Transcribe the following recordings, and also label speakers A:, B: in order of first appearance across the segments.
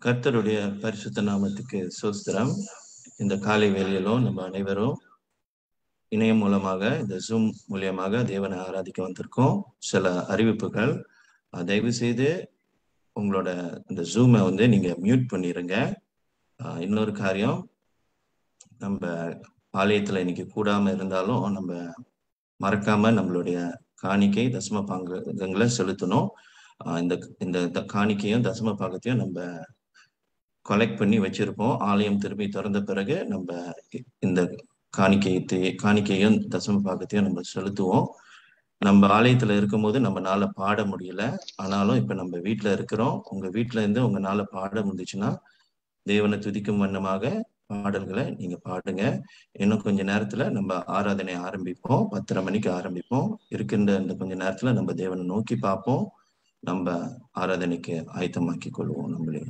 A: கர்த்தருடைய பரிசுத்த நாமத்துக்கு சோஸ்திரம் இந்த காலை வேளையிலும் நம்ம அனைவரும் இணையம் மூலமாக இந்த ஜூம் மூலியமாக தேவனை ஆராதிக்க வந்திருக்கோம் சில அறிவிப்புகள் அஹ் தயவு செய்து உங்களோட இந்த ஜூமை வந்து நீங்க மியூட் பண்ணிடுங்க அஹ் இன்னொரு காரியம் நம்ம ஆலயத்துல இன்னைக்கு கூடாம இருந்தாலும் நம்ம மறக்காம நம்மளுடைய காணிக்கை தசம பாங்கங்களை செலுத்தணும் அஹ் இந்த இந்த த- காணிக்கையும் தசம பாகத்தையும் நம்ம கலெக்ட் பண்ணி வச்சிருப்போம் ஆலயம் திரும்பி திறந்த பிறகு நம்ம இ- இந்த காணிக்கையத்தை காணிக்கையும் தசம பாகத்தையும் நம்ம செலுத்துவோம் நம்ம ஆலயத்துல இருக்கும்போது நம்மனால பாட முடியல ஆனாலும் இப்ப நம்ம வீட்ல இருக்கிறோம் உங்க வீட்ல இருந்து உங்களால பாட முடிஞ்சுச்சுன்னா தேவனை துதிக்கும் வண்ணமாக பாடல்களை நீங்க பாடுங்க இன்னும் கொஞ்ச நேரத்துல நம்ம ஆராதனை ஆரம்பிப்போம் பத்தரை மணிக்கு ஆரம்பிப்போம் இருக்கின்ற இந்த கொஞ்ச நேரத்துல நம்ம தேவனை நோக்கி பார்ப்போம் நம்ம ஆராதனைக்கு ஆயத்தமாக்கி கொள்வோம் நம்மளே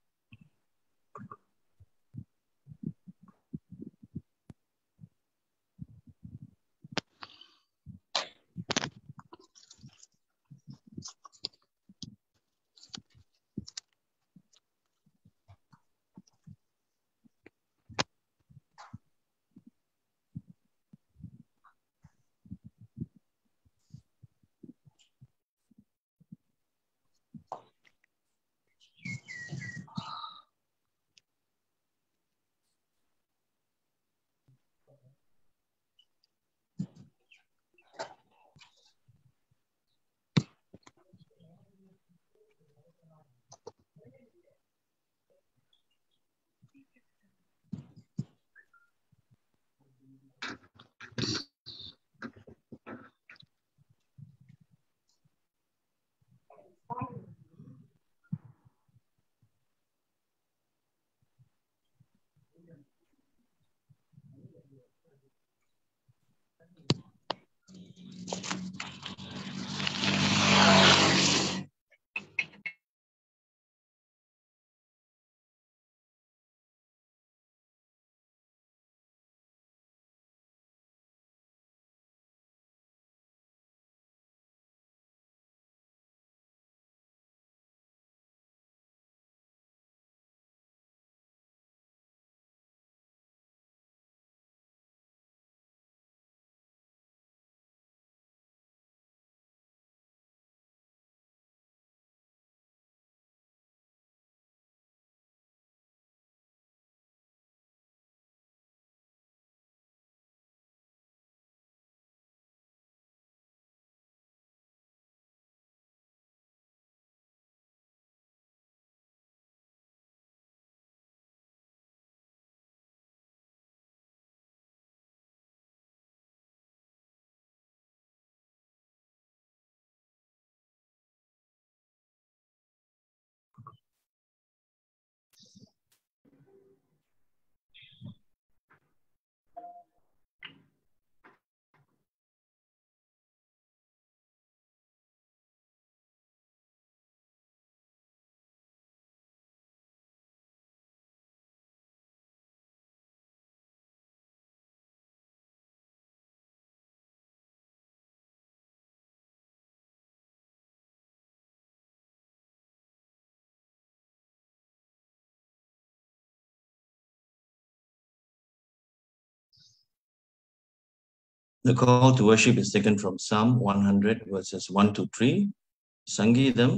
A: The call to worship is taken from Psalm 100 verses 1 to 3. சங்கீதம்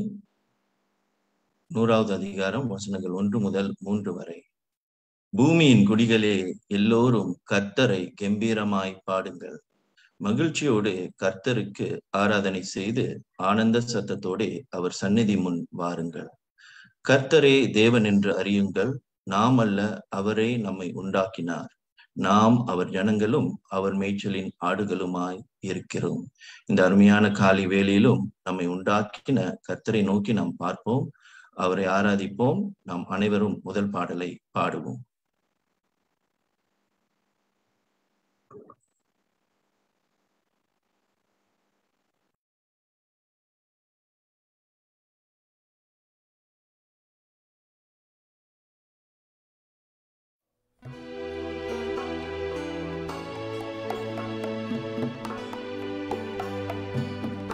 A: நூறாவது அதிகாரம் வசனங்கள் ஒன்று முதல் மூன்று வரை பூமியின் குடிகளே எல்லோரும் கர்த்தரை கம்பீரமாய் பாடுங்கள் மகிழ்ச்சியோடு கர்த்தருக்கு ஆராதனை செய்து ஆனந்த சத்தத்தோடே அவர் சந்நிதி முன் வாருங்கள் கர்த்தரே தேவன் என்று அறியுங்கள் நாம் அல்ல அவரே நம்மை உண்டாக்கினார் நாம் அவர் ஜனங்களும் அவர் மேய்ச்சலின் ஆடுகளுமாய் இருக்கிறோம் இந்த அருமையான காலை வேளையிலும் நம்மை உண்டாக்கின கர்த்தரை நோக்கி நாம் பார்ப்போம் அவரை ஆராதிப்போம் நாம் அனைவரும் முதல் பாடலை பாடுவோம்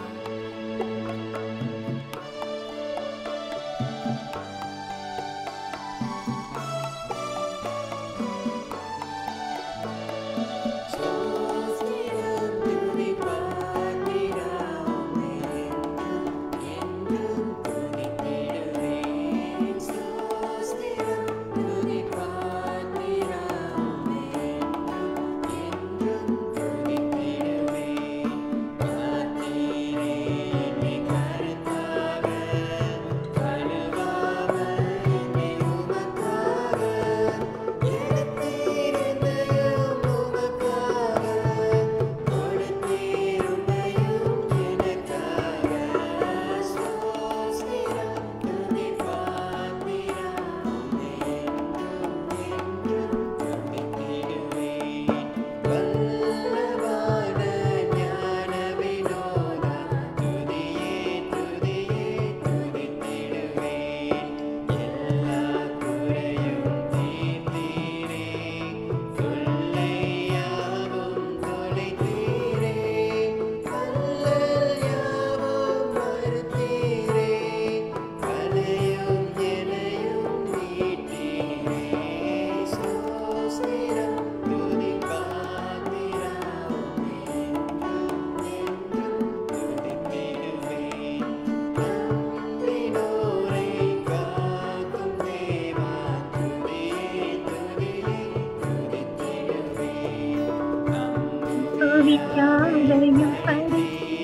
B: Thank புவிக்காதையும் பறி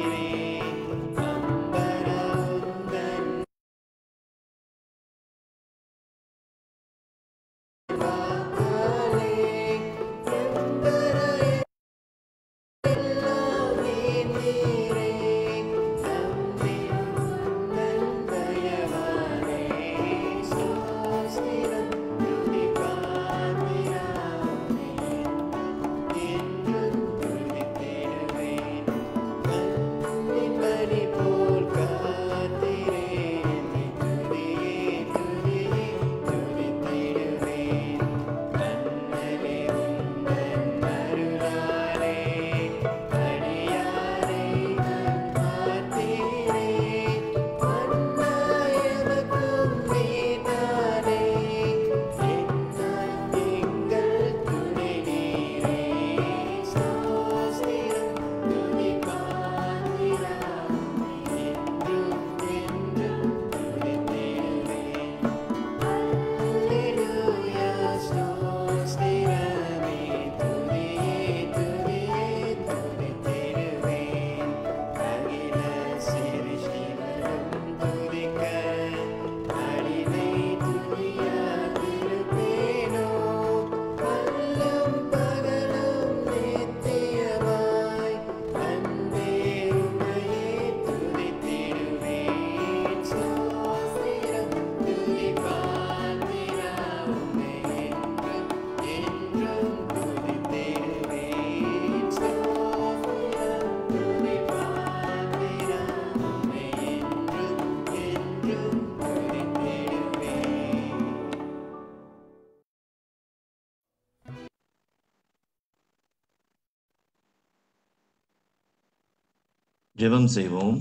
A: ஜெபம் செய்வோம்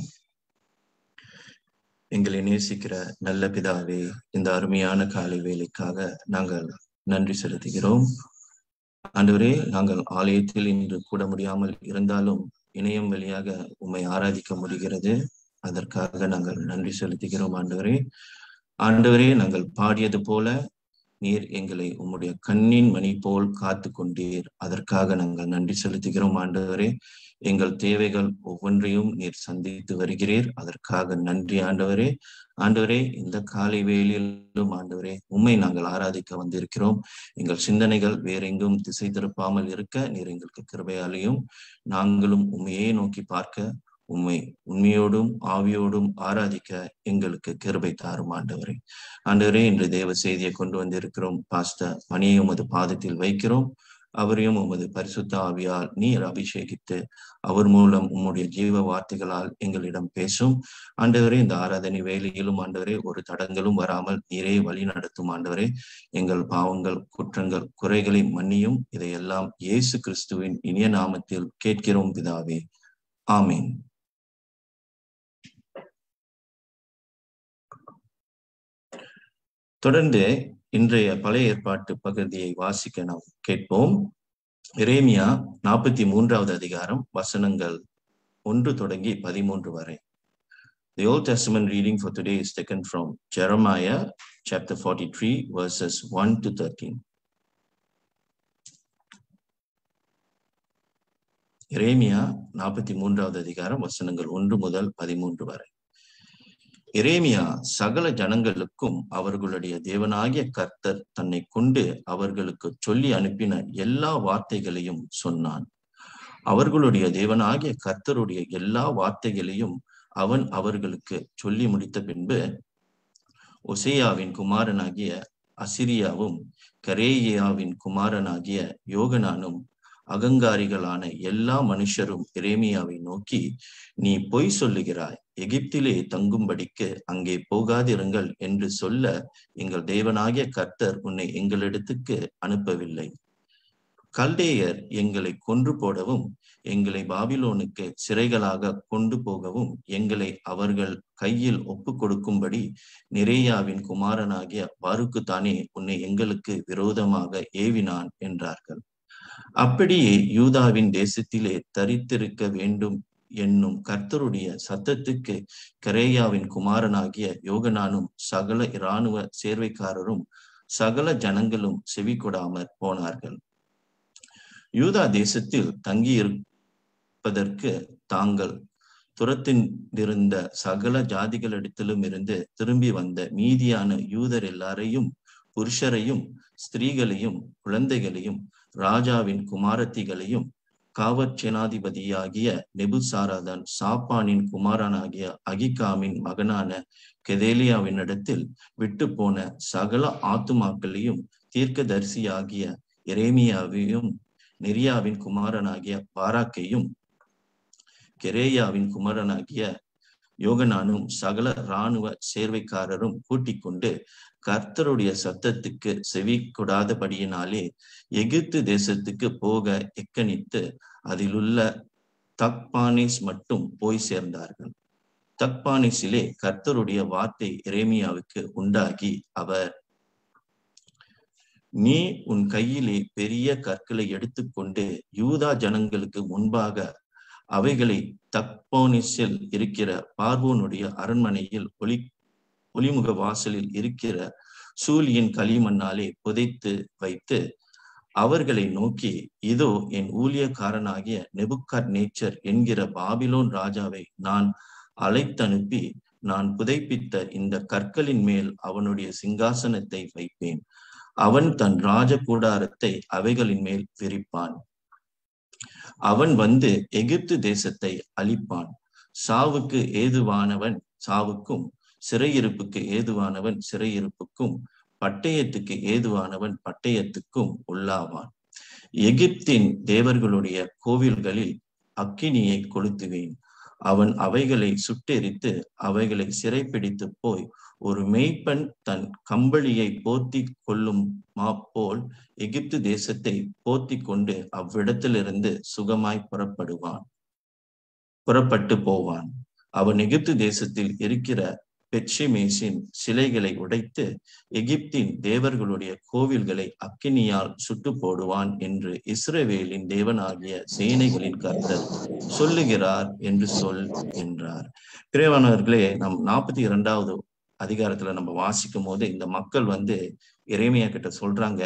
A: எங்களை நேசிக்கிற நல்ல பிதாவே இந்த அருமையான காலை வேலைக்காக நாங்கள் நன்றி செலுத்துகிறோம் ஆண்டவரே நாங்கள் ஆலயத்தில் இன்று கூட முடியாமல் இருந்தாலும் இணையம் வழியாக உம்மை ஆராதிக்க முடிகிறது அதற்காக நாங்கள் நன்றி செலுத்துகிறோம் ஆண்டவரே ஆண்டவரே நாங்கள் பாடியது போல நீர் எங்களை உம்முடைய கண்ணின் மணி போல் காத்து கொண்டீர் அதற்காக நாங்கள் நன்றி செலுத்துகிறோம் ஆண்டவரே எங்கள் தேவைகள் ஒவ்வொன்றையும் நீர் சந்தித்து வருகிறீர் அதற்காக நன்றி ஆண்டவரே ஆண்டவரே இந்த காலை வேளையிலும் ஆண்டவரே உண்மை நாங்கள் ஆராதிக்க வந்திருக்கிறோம் எங்கள் சிந்தனைகள் வேறெங்கும் திசை திருப்பாமல் இருக்க நீர் எங்களுக்கு கிருபையாலையும் நாங்களும் உண்மையே நோக்கி பார்க்க உண்மை உண்மையோடும் ஆவியோடும் ஆராதிக்க எங்களுக்கு கிருபை தாரும் ஆண்டவரே ஆண்டவரே இன்று தேவ செய்தியை கொண்டு வந்திருக்கிறோம் பாஸ்த பணியை உமது பாதத்தில் வைக்கிறோம் அவரையும் உமது பரிசுத்த ஆவியால் நீர் அபிஷேகித்து அவர் மூலம் உம்முடைய ஜீவ வார்த்தைகளால் எங்களிடம் பேசும் ஆண்டவரே இந்த ஆராதனை வேலையிலும் ஆண்டவரே ஒரு தடங்களும் வராமல் நீரே வழி நடத்தும் ஆண்டவரே எங்கள் பாவங்கள் குற்றங்கள் குறைகளை மன்னியும் இதையெல்லாம் இயேசு கிறிஸ்துவின் இனிய நாமத்தில் கேட்கிறோம் பிதாவே ஆமீன் தொடர்ந்து இன்றைய பழைய ஏற்பாட்டு பகுதியை வாசிக்க நாம் கேட்போம் இரேமியா நாற்பத்தி மூன்றாவது அதிகாரம் வசனங்கள் ஒன்று தொடங்கி பதிமூன்று வரை The Old Testament reading for today is taken from Jeremiah chapter 43 verses 1 to 13. இரேமியா நாற்பத்தி மூன்றாவது அதிகாரம் வசனங்கள் ஒன்று முதல் பதிமூன்று வரை எரேமியா சகல ஜனங்களுக்கும் அவர்களுடைய தேவனாகிய கர்த்தர் தன்னை கொண்டு அவர்களுக்கு சொல்லி அனுப்பின எல்லா வார்த்தைகளையும் சொன்னான் அவர்களுடைய தேவனாகிய கர்த்தருடைய எல்லா வார்த்தைகளையும் அவன் அவர்களுக்கு சொல்லி முடித்த பின்பு ஒசேயாவின் குமாரனாகிய அசிரியாவும் கரேயாவின் குமாரனாகிய யோகனானும் அகங்காரிகளான எல்லா மனுஷரும் எரேமியாவை நோக்கி நீ பொய் சொல்லுகிறாய் எகிப்திலே தங்கும்படிக்கு அங்கே போகாதிருங்கள் என்று சொல்ல எங்கள் தேவனாகிய கர்த்தர் உன்னை எங்களிடத்துக்கு அனுப்பவில்லை கல்டேயர் எங்களை கொன்று போடவும் எங்களை பாபிலோனுக்கு சிறைகளாக கொண்டு போகவும் எங்களை அவர்கள் கையில் ஒப்பு கொடுக்கும்படி நிறையாவின் குமாரனாகிய பாருக்கு தானே உன்னை எங்களுக்கு விரோதமாக ஏவினான் என்றார்கள் அப்படியே யூதாவின் தேசத்திலே தரித்திருக்க வேண்டும் என்னும் கர்த்தருடைய சத்தத்துக்கு கரேயாவின் குமாரனாகிய யோகனானும் சகல இராணுவ சேர்வைக்காரரும் சகல ஜனங்களும் செவி கொடாமற் போனார்கள் யூதா தேசத்தில் தங்கி மீட்பதற்கு தாங்கள் துரத்திருந்த சகல ஜாதிகளிடத்திலும் இருந்து திரும்பி வந்த மீதியான யூதர் எல்லாரையும் புருஷரையும் ஸ்திரீகளையும் குழந்தைகளையும் ராஜாவின் குமாரத்திகளையும் காவற்சேனாதிபதியாகிய நெபுசாராதன் சாப்பானின் குமாரனாகிய அகிகாமின் மகனான கெதேலியாவினிடத்தில் விட்டு போன சகல ஆத்துமாக்களையும் தீர்க்கதரிசியாகிய எரேமியாவையும் நெரியாவின் குமாரனாகிய பாராக்கையும் கெரேயாவின் குமாரனாகிய யோகனானும் சகல இராணுவ சேர்வைக்காரரும் கூட்டிக் கொண்டு கர்த்தருடைய சத்தத்துக்கு செவி கொடாதபடியினாலே எகிப்து தேசத்துக்கு போக எக்கணித்து அதிலுள்ள தக்பானிஸ் மட்டும் போய் சேர்ந்தார்கள் தக்பானிஸிலே கர்த்தருடைய வார்த்தை எரேமியாவுக்கு உண்டாகி அவர் நீ உன் கையிலே பெரிய கற்களை எடுத்துக்கொண்டு யூதா ஜனங்களுக்கு முன்பாக அவைகளை தக்போனிஸில் இருக்கிற பார்வோனுடைய அரண்மனையில் ஒளி ஒளிமுக வாசலில் இருக்கிற சூலியின் களிமண்ணாலே புதைத்து வைத்து அவர்களை நோக்கி இதோ என் ஊழியக்காரனாகிய நெபுக்காட் நேச்சர் என்கிற பாபிலோன் ராஜாவை நான் அழைத்தனுப்பி நான் புதைப்பித்த இந்த கற்களின் மேல் அவனுடைய சிங்காசனத்தை வைப்பேன் அவன் தன் ராஜ கூடாரத்தை அவைகளின் மேல் விரிப்பான் அவன் வந்து எகிப்து தேசத்தை அழிப்பான் சாவுக்கு ஏதுவானவன் சாவுக்கும் சிறையிருப்புக்கு ஏதுவானவன் சிறையிருப்புக்கும் பட்டயத்துக்கு ஏதுவானவன் பட்டயத்துக்கும் உள்ளாவான் எகிப்தின் தேவர்களுடைய கோவில்களில் அக்கினியை கொளுத்துவேன் அவன் அவைகளை சுட்டெரித்து அவைகளை சிறைப்பிடித்து போய் ஒரு மெய்ப்பெண் தன் கம்பளியை போர்த்தி கொள்ளும் மாப்போல் எகிப்து தேசத்தை போர்த்தி கொண்டு அவ்விடத்திலிருந்து சுகமாய் புறப்படுவான் புறப்பட்டு போவான் அவன் எகிப்து தேசத்தில் இருக்கிற பெட்சிமேசின் சிலைகளை உடைத்து எகிப்தின் தேவர்களுடைய கோவில்களை அக்கினியால் சுட்டு போடுவான் என்று இஸ்ரவேலின் தேவனாகிய சேனைகளின் கர்த்தர் சொல்லுகிறார் என்று சொல் என்றார் பிரியவானவர்களே நம் நாற்பத்தி இரண்டாவது அதிகாரத்துல நம்ம வாசிக்கும் போது இந்த மக்கள் வந்து இறைமையா கிட்ட சொல்றாங்க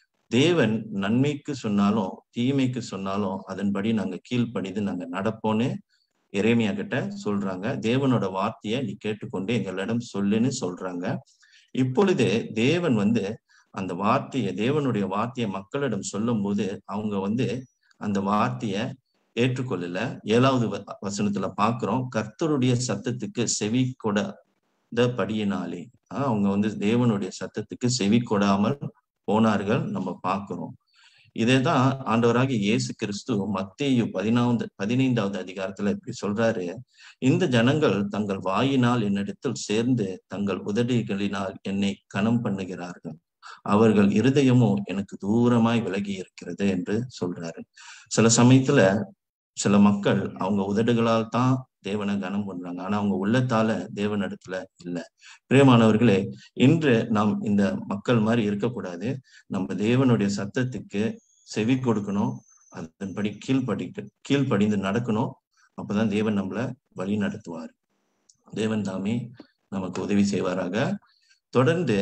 A: தேவன் நன்மைக்கு சொன்னாலும் தீமைக்கு சொன்னாலும் அதன்படி நாங்க கீழ்ப்படிந்து நாங்க நடப்போன்னு இறைமையா கிட்ட சொல்றாங்க தேவனோட வார்த்தையை நீ கேட்டுக்கொண்டு எங்களிடம் சொல்லுன்னு சொல்றாங்க இப்பொழுது தேவன் வந்து அந்த வார்த்தையை தேவனுடைய வார்த்தையை மக்களிடம் சொல்லும் போது அவங்க வந்து அந்த வார்த்தைய ஏற்றுக்கொள்ளல ஏழாவது வசனத்துல பாக்குறோம் கர்த்தருடைய சத்தத்துக்கு செவி கொடாத படியினாலே அவங்க வந்து தேவனுடைய சத்தத்துக்கு செவி கொடாமல் போனார்கள் நம்ம பார்க்கிறோம் இதேதான் ஆண்டவராகி இயேசு கிறிஸ்து மத்தேயு பதினாவது பதினைந்தாவது அதிகாரத்துல இப்படி சொல்றாரு இந்த ஜனங்கள் தங்கள் வாயினால் என்னிடத்தில் சேர்ந்து தங்கள் உதடுகளினால் என்னை கனம் பண்ணுகிறார்கள் அவர்கள் இருதயமோ எனக்கு தூரமாய் விலகி இருக்கிறது என்று சொல்றாரு சில சமயத்துல சில மக்கள் அவங்க உதடுகளால் தான் தேவனை கனம் பண்றாங்க ஆனா அவங்க உள்ளத்தால தேவனிடத்துல இல்ல பிரியமானவர்களே இன்று நாம் இந்த மக்கள் மாதிரி இருக்கக்கூடாது நம்ம தேவனுடைய சத்தத்துக்கு செவி கொடுக்கணும் அதன்படி கீழ்படிக்க கீழ்ப்படிந்து நடக்கணும் அப்பதான் தேவன் நம்மள வழி நடத்துவார் தேவன் தாமே நமக்கு உதவி செய்வாராக தொடர்ந்து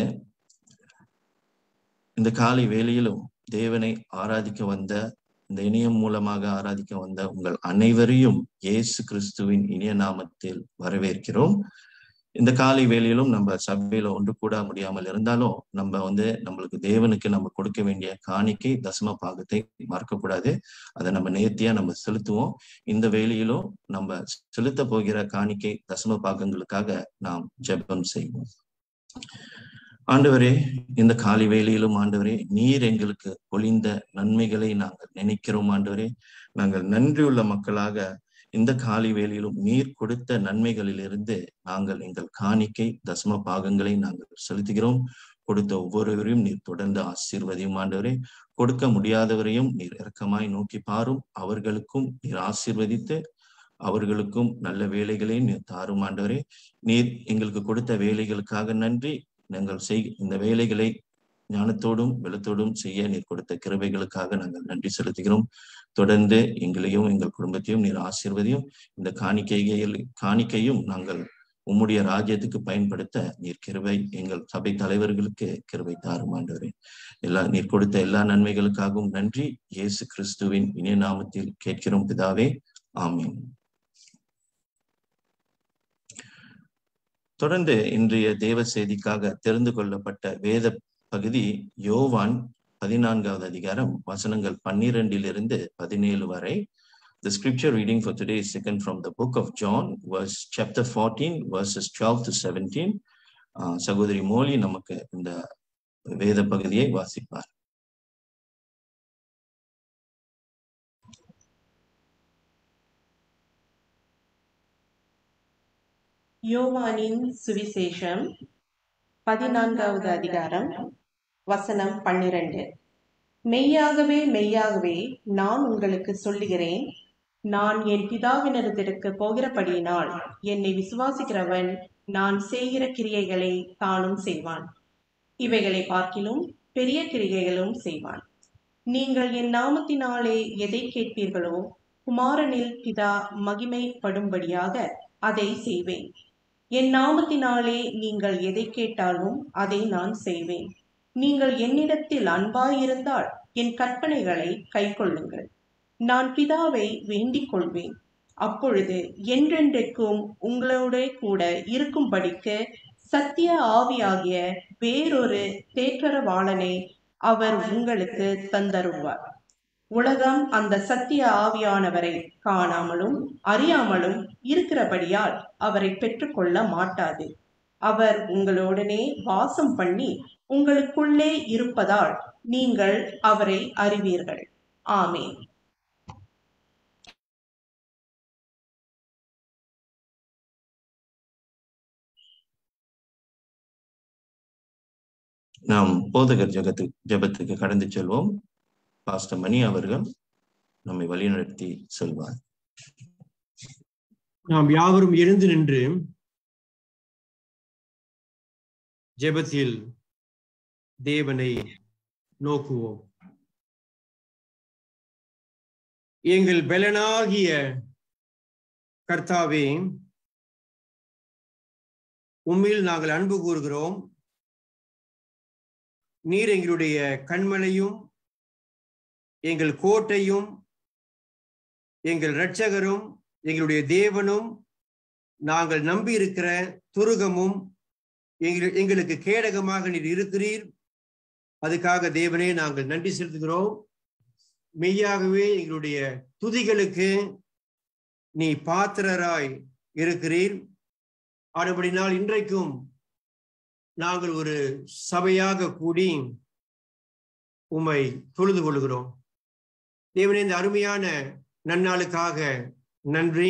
A: இந்த காலை வேளையிலும் தேவனை ஆராதிக்க வந்த இந்த இணையம் மூலமாக ஆராதிக்க வந்த உங்கள் அனைவரையும் இயேசு கிறிஸ்துவின் இனிய நாமத்தில் வரவேற்கிறோம் இந்த காலை வேளையிலும் நம்ம சபையில ஒன்று கூட முடியாமல் இருந்தாலும் நம்ம வந்து நம்மளுக்கு தேவனுக்கு நம்ம கொடுக்க வேண்டிய காணிக்கை தசம பாகத்தை மறக்கக்கூடாது அதை நம்ம நேர்த்தியா நம்ம செலுத்துவோம் இந்த வேளையிலும் நம்ம செலுத்த போகிற காணிக்கை தசம பாகங்களுக்காக நாம் ஜெபம் செய்வோம் ஆண்டவரே இந்த காலை வேளையிலும் ஆண்டவரே நீர் எங்களுக்கு பொழிந்த நன்மைகளை நாங்கள் நினைக்கிறோம் ஆண்டவரே நாங்கள் நன்றியுள்ள மக்களாக இந்த காலை வேளையிலும் நீர் கொடுத்த நன்மைகளிலிருந்து நாங்கள் எங்கள் காணிக்கை தசம பாகங்களை நாங்கள் செலுத்துகிறோம் கொடுத்த ஒவ்வொருவரையும் நீர் தொடர்ந்து ஆசீர்வதியும் ஆண்டவரே கொடுக்க முடியாதவரையும் நீர் இறக்கமாய் நோக்கி பாரும் அவர்களுக்கும் நீர் ஆசீர்வதித்து அவர்களுக்கும் நல்ல வேலைகளை நீர் தாரும் ஆண்டவரே நீர் எங்களுக்கு கொடுத்த வேலைகளுக்காக நன்றி நாங்கள் செய் இந்த வேலைகளை ஞானத்தோடும் வெள்ளத்தோடும் செய்ய நீர் கொடுத்த கிருபைகளுக்காக நாங்கள் நன்றி செலுத்துகிறோம் தொடர்ந்து எங்களையும் எங்கள் குடும்பத்தையும் நீர் ஆசீர்வதியும் இந்த காணிக்கைகள் காணிக்கையும் நாங்கள் உம்முடைய ராஜ்யத்துக்கு பயன்படுத்த நீர் கிருபை எங்கள் சபை தலைவர்களுக்கு கிருபை தாரும் ஆண்டவரே எல்லா நீர் கொடுத்த எல்லா நன்மைகளுக்காகவும் நன்றி இயேசு கிறிஸ்துவின் இணைய நாமத்தில் கேட்கிறோம் பிதாவே ஆமீன் தொடர்ந்து இன்றைய தேவ செய்திக்காக தெரிந்து கொள்ளப்பட்ட வேத பகுதி யோவான் பதினான்காவது அதிகாரம் வசனங்கள் பன்னிரெண்டிலிருந்து பதினேழு வரை The scripture reading for today is taken from the book of John, verse chapter 14, verses 12 to 17. Uh, சகோதரி மோலி நமக்கு இந்த வேத பகுதியை வாசிப்பார்
B: யோவானின் சுவிசேஷம் பதினான்காவது அதிகாரம் வசனம் பன்னிரண்டு மெய்யாகவே மெய்யாகவே நான் உங்களுக்கு சொல்லுகிறேன் நான் என் பிதாவினரிடத்திற்கு போகிறபடியினால் என்னை விசுவாசிக்கிறவன் நான் செய்கிற கிரியைகளை தானும் செய்வான் இவைகளை பார்க்கிலும் பெரிய கிரிகைகளும் செய்வான் நீங்கள் என் நாமத்தினாலே எதை கேட்பீர்களோ குமாரனில் பிதா மகிமைப்படும்படியாக அதை செய்வேன் என் நாமத்தினாலே நீங்கள் எதை கேட்டாலும் அதை நான் செய்வேன் நீங்கள் என்னிடத்தில் அன்பாயிருந்தால் என் கற்பனைகளை கைக்கொள்ளுங்கள் நான் பிதாவை வேண்டிக் கொள்வேன் அப்பொழுது என்றென்றைக்கும் உங்களோட கூட இருக்கும்படிக்கு சத்திய ஆவியாகிய வேறொரு தேற்றரவாளனை அவர் உங்களுக்கு தந்தருவார் உலகம் அந்த சத்திய ஆவியானவரை காணாமலும் அறியாமலும் இருக்கிறபடியால் அவரை பெற்றுக்கொள்ள மாட்டாது அவர் உங்களோடனே வாசம் பண்ணி உங்களுக்குள்ளே இருப்பதால் நீங்கள் அவரை அறிவீர்கள் ஆமேன்
A: நாம் போதகர் ஜெகத்து ஜெபத்துக்கு கடந்து செல்வோம் பாஸ்டர் மணி அவர்கள் நம்மை வழிநடத்தி செல்வார்
C: நாம் யாவரும் எழுந்து நின்று ஜெபத்தில் தேவனை நோக்குவோம் எங்கள் பலனாகிய கர்த்தாவே உம்மில் நாங்கள் அன்பு கூறுகிறோம் நீர் எங்களுடைய கண்மலையும் எங்கள் கோட்டையும் எங்கள் இரட்சகரும் எங்களுடைய தேவனும் நாங்கள் நம்பி இருக்கிற துருகமும் எங்கள் எங்களுக்கு கேடகமாக நீர் இருக்கிறீர் அதுக்காக தேவனே நாங்கள் நன்றி செலுத்துகிறோம் மெய்யாகவே எங்களுடைய துதிகளுக்கு நீ பாத்திரராய் இருக்கிறீர் ஆனபடினால் இன்றைக்கும் நாங்கள் ஒரு சபையாக கூடி உம்மை தொழுது கொள்கிறோம் தேவனே இந்த அருமையான நன்னாளுக்காக நன்றி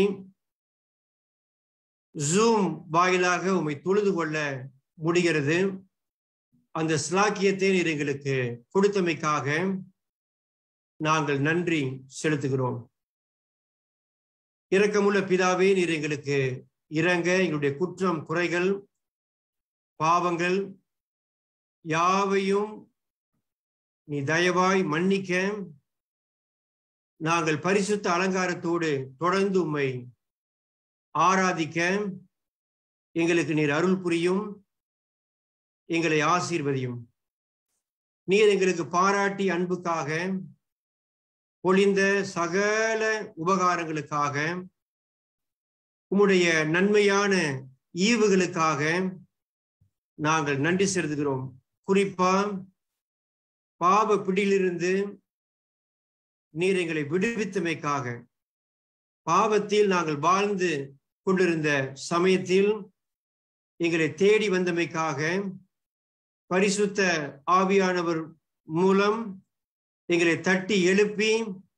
C: ஜூம் வாயிலாக உம்மை தொழுது கொள்ள முடிகிறது அந்த ஸ்லாக்கியத்தை நீர் எங்களுக்கு கொடுத்தமைக்காக நாங்கள் நன்றி செலுத்துகிறோம் இரக்கமுள்ள பிதாவே நீர் எங்களுக்கு இறங்க எங்களுடைய குற்றம் குறைகள் பாவங்கள் யாவையும் நீ தயவாய் மன்னிக்க நாங்கள் பரிசுத்த அலங்காரத்தோடு தொடர்ந்து உம்மை ஆராதிக்க எங்களுக்கு நீர் அருள் புரியும் எங்களை ஆசீர்வதியும் நீர் எங்களுக்கு பாராட்டி அன்புக்காக பொழிந்த சகல உபகாரங்களுக்காக உம்முடைய நன்மையான ஈவுகளுக்காக நாங்கள் நன்றி செலுத்துகிறோம் குறிப்பா பாவ பிடியிலிருந்து நீர் எங்களை விடுவித்தமைக்காக பாவத்தில் நாங்கள் வாழ்ந்து கொண்டிருந்த சமயத்தில் எங்களை தேடி வந்தமைக்காக பரிசுத்த ஆவியானவர் மூலம் எங்களை தட்டி எழுப்பி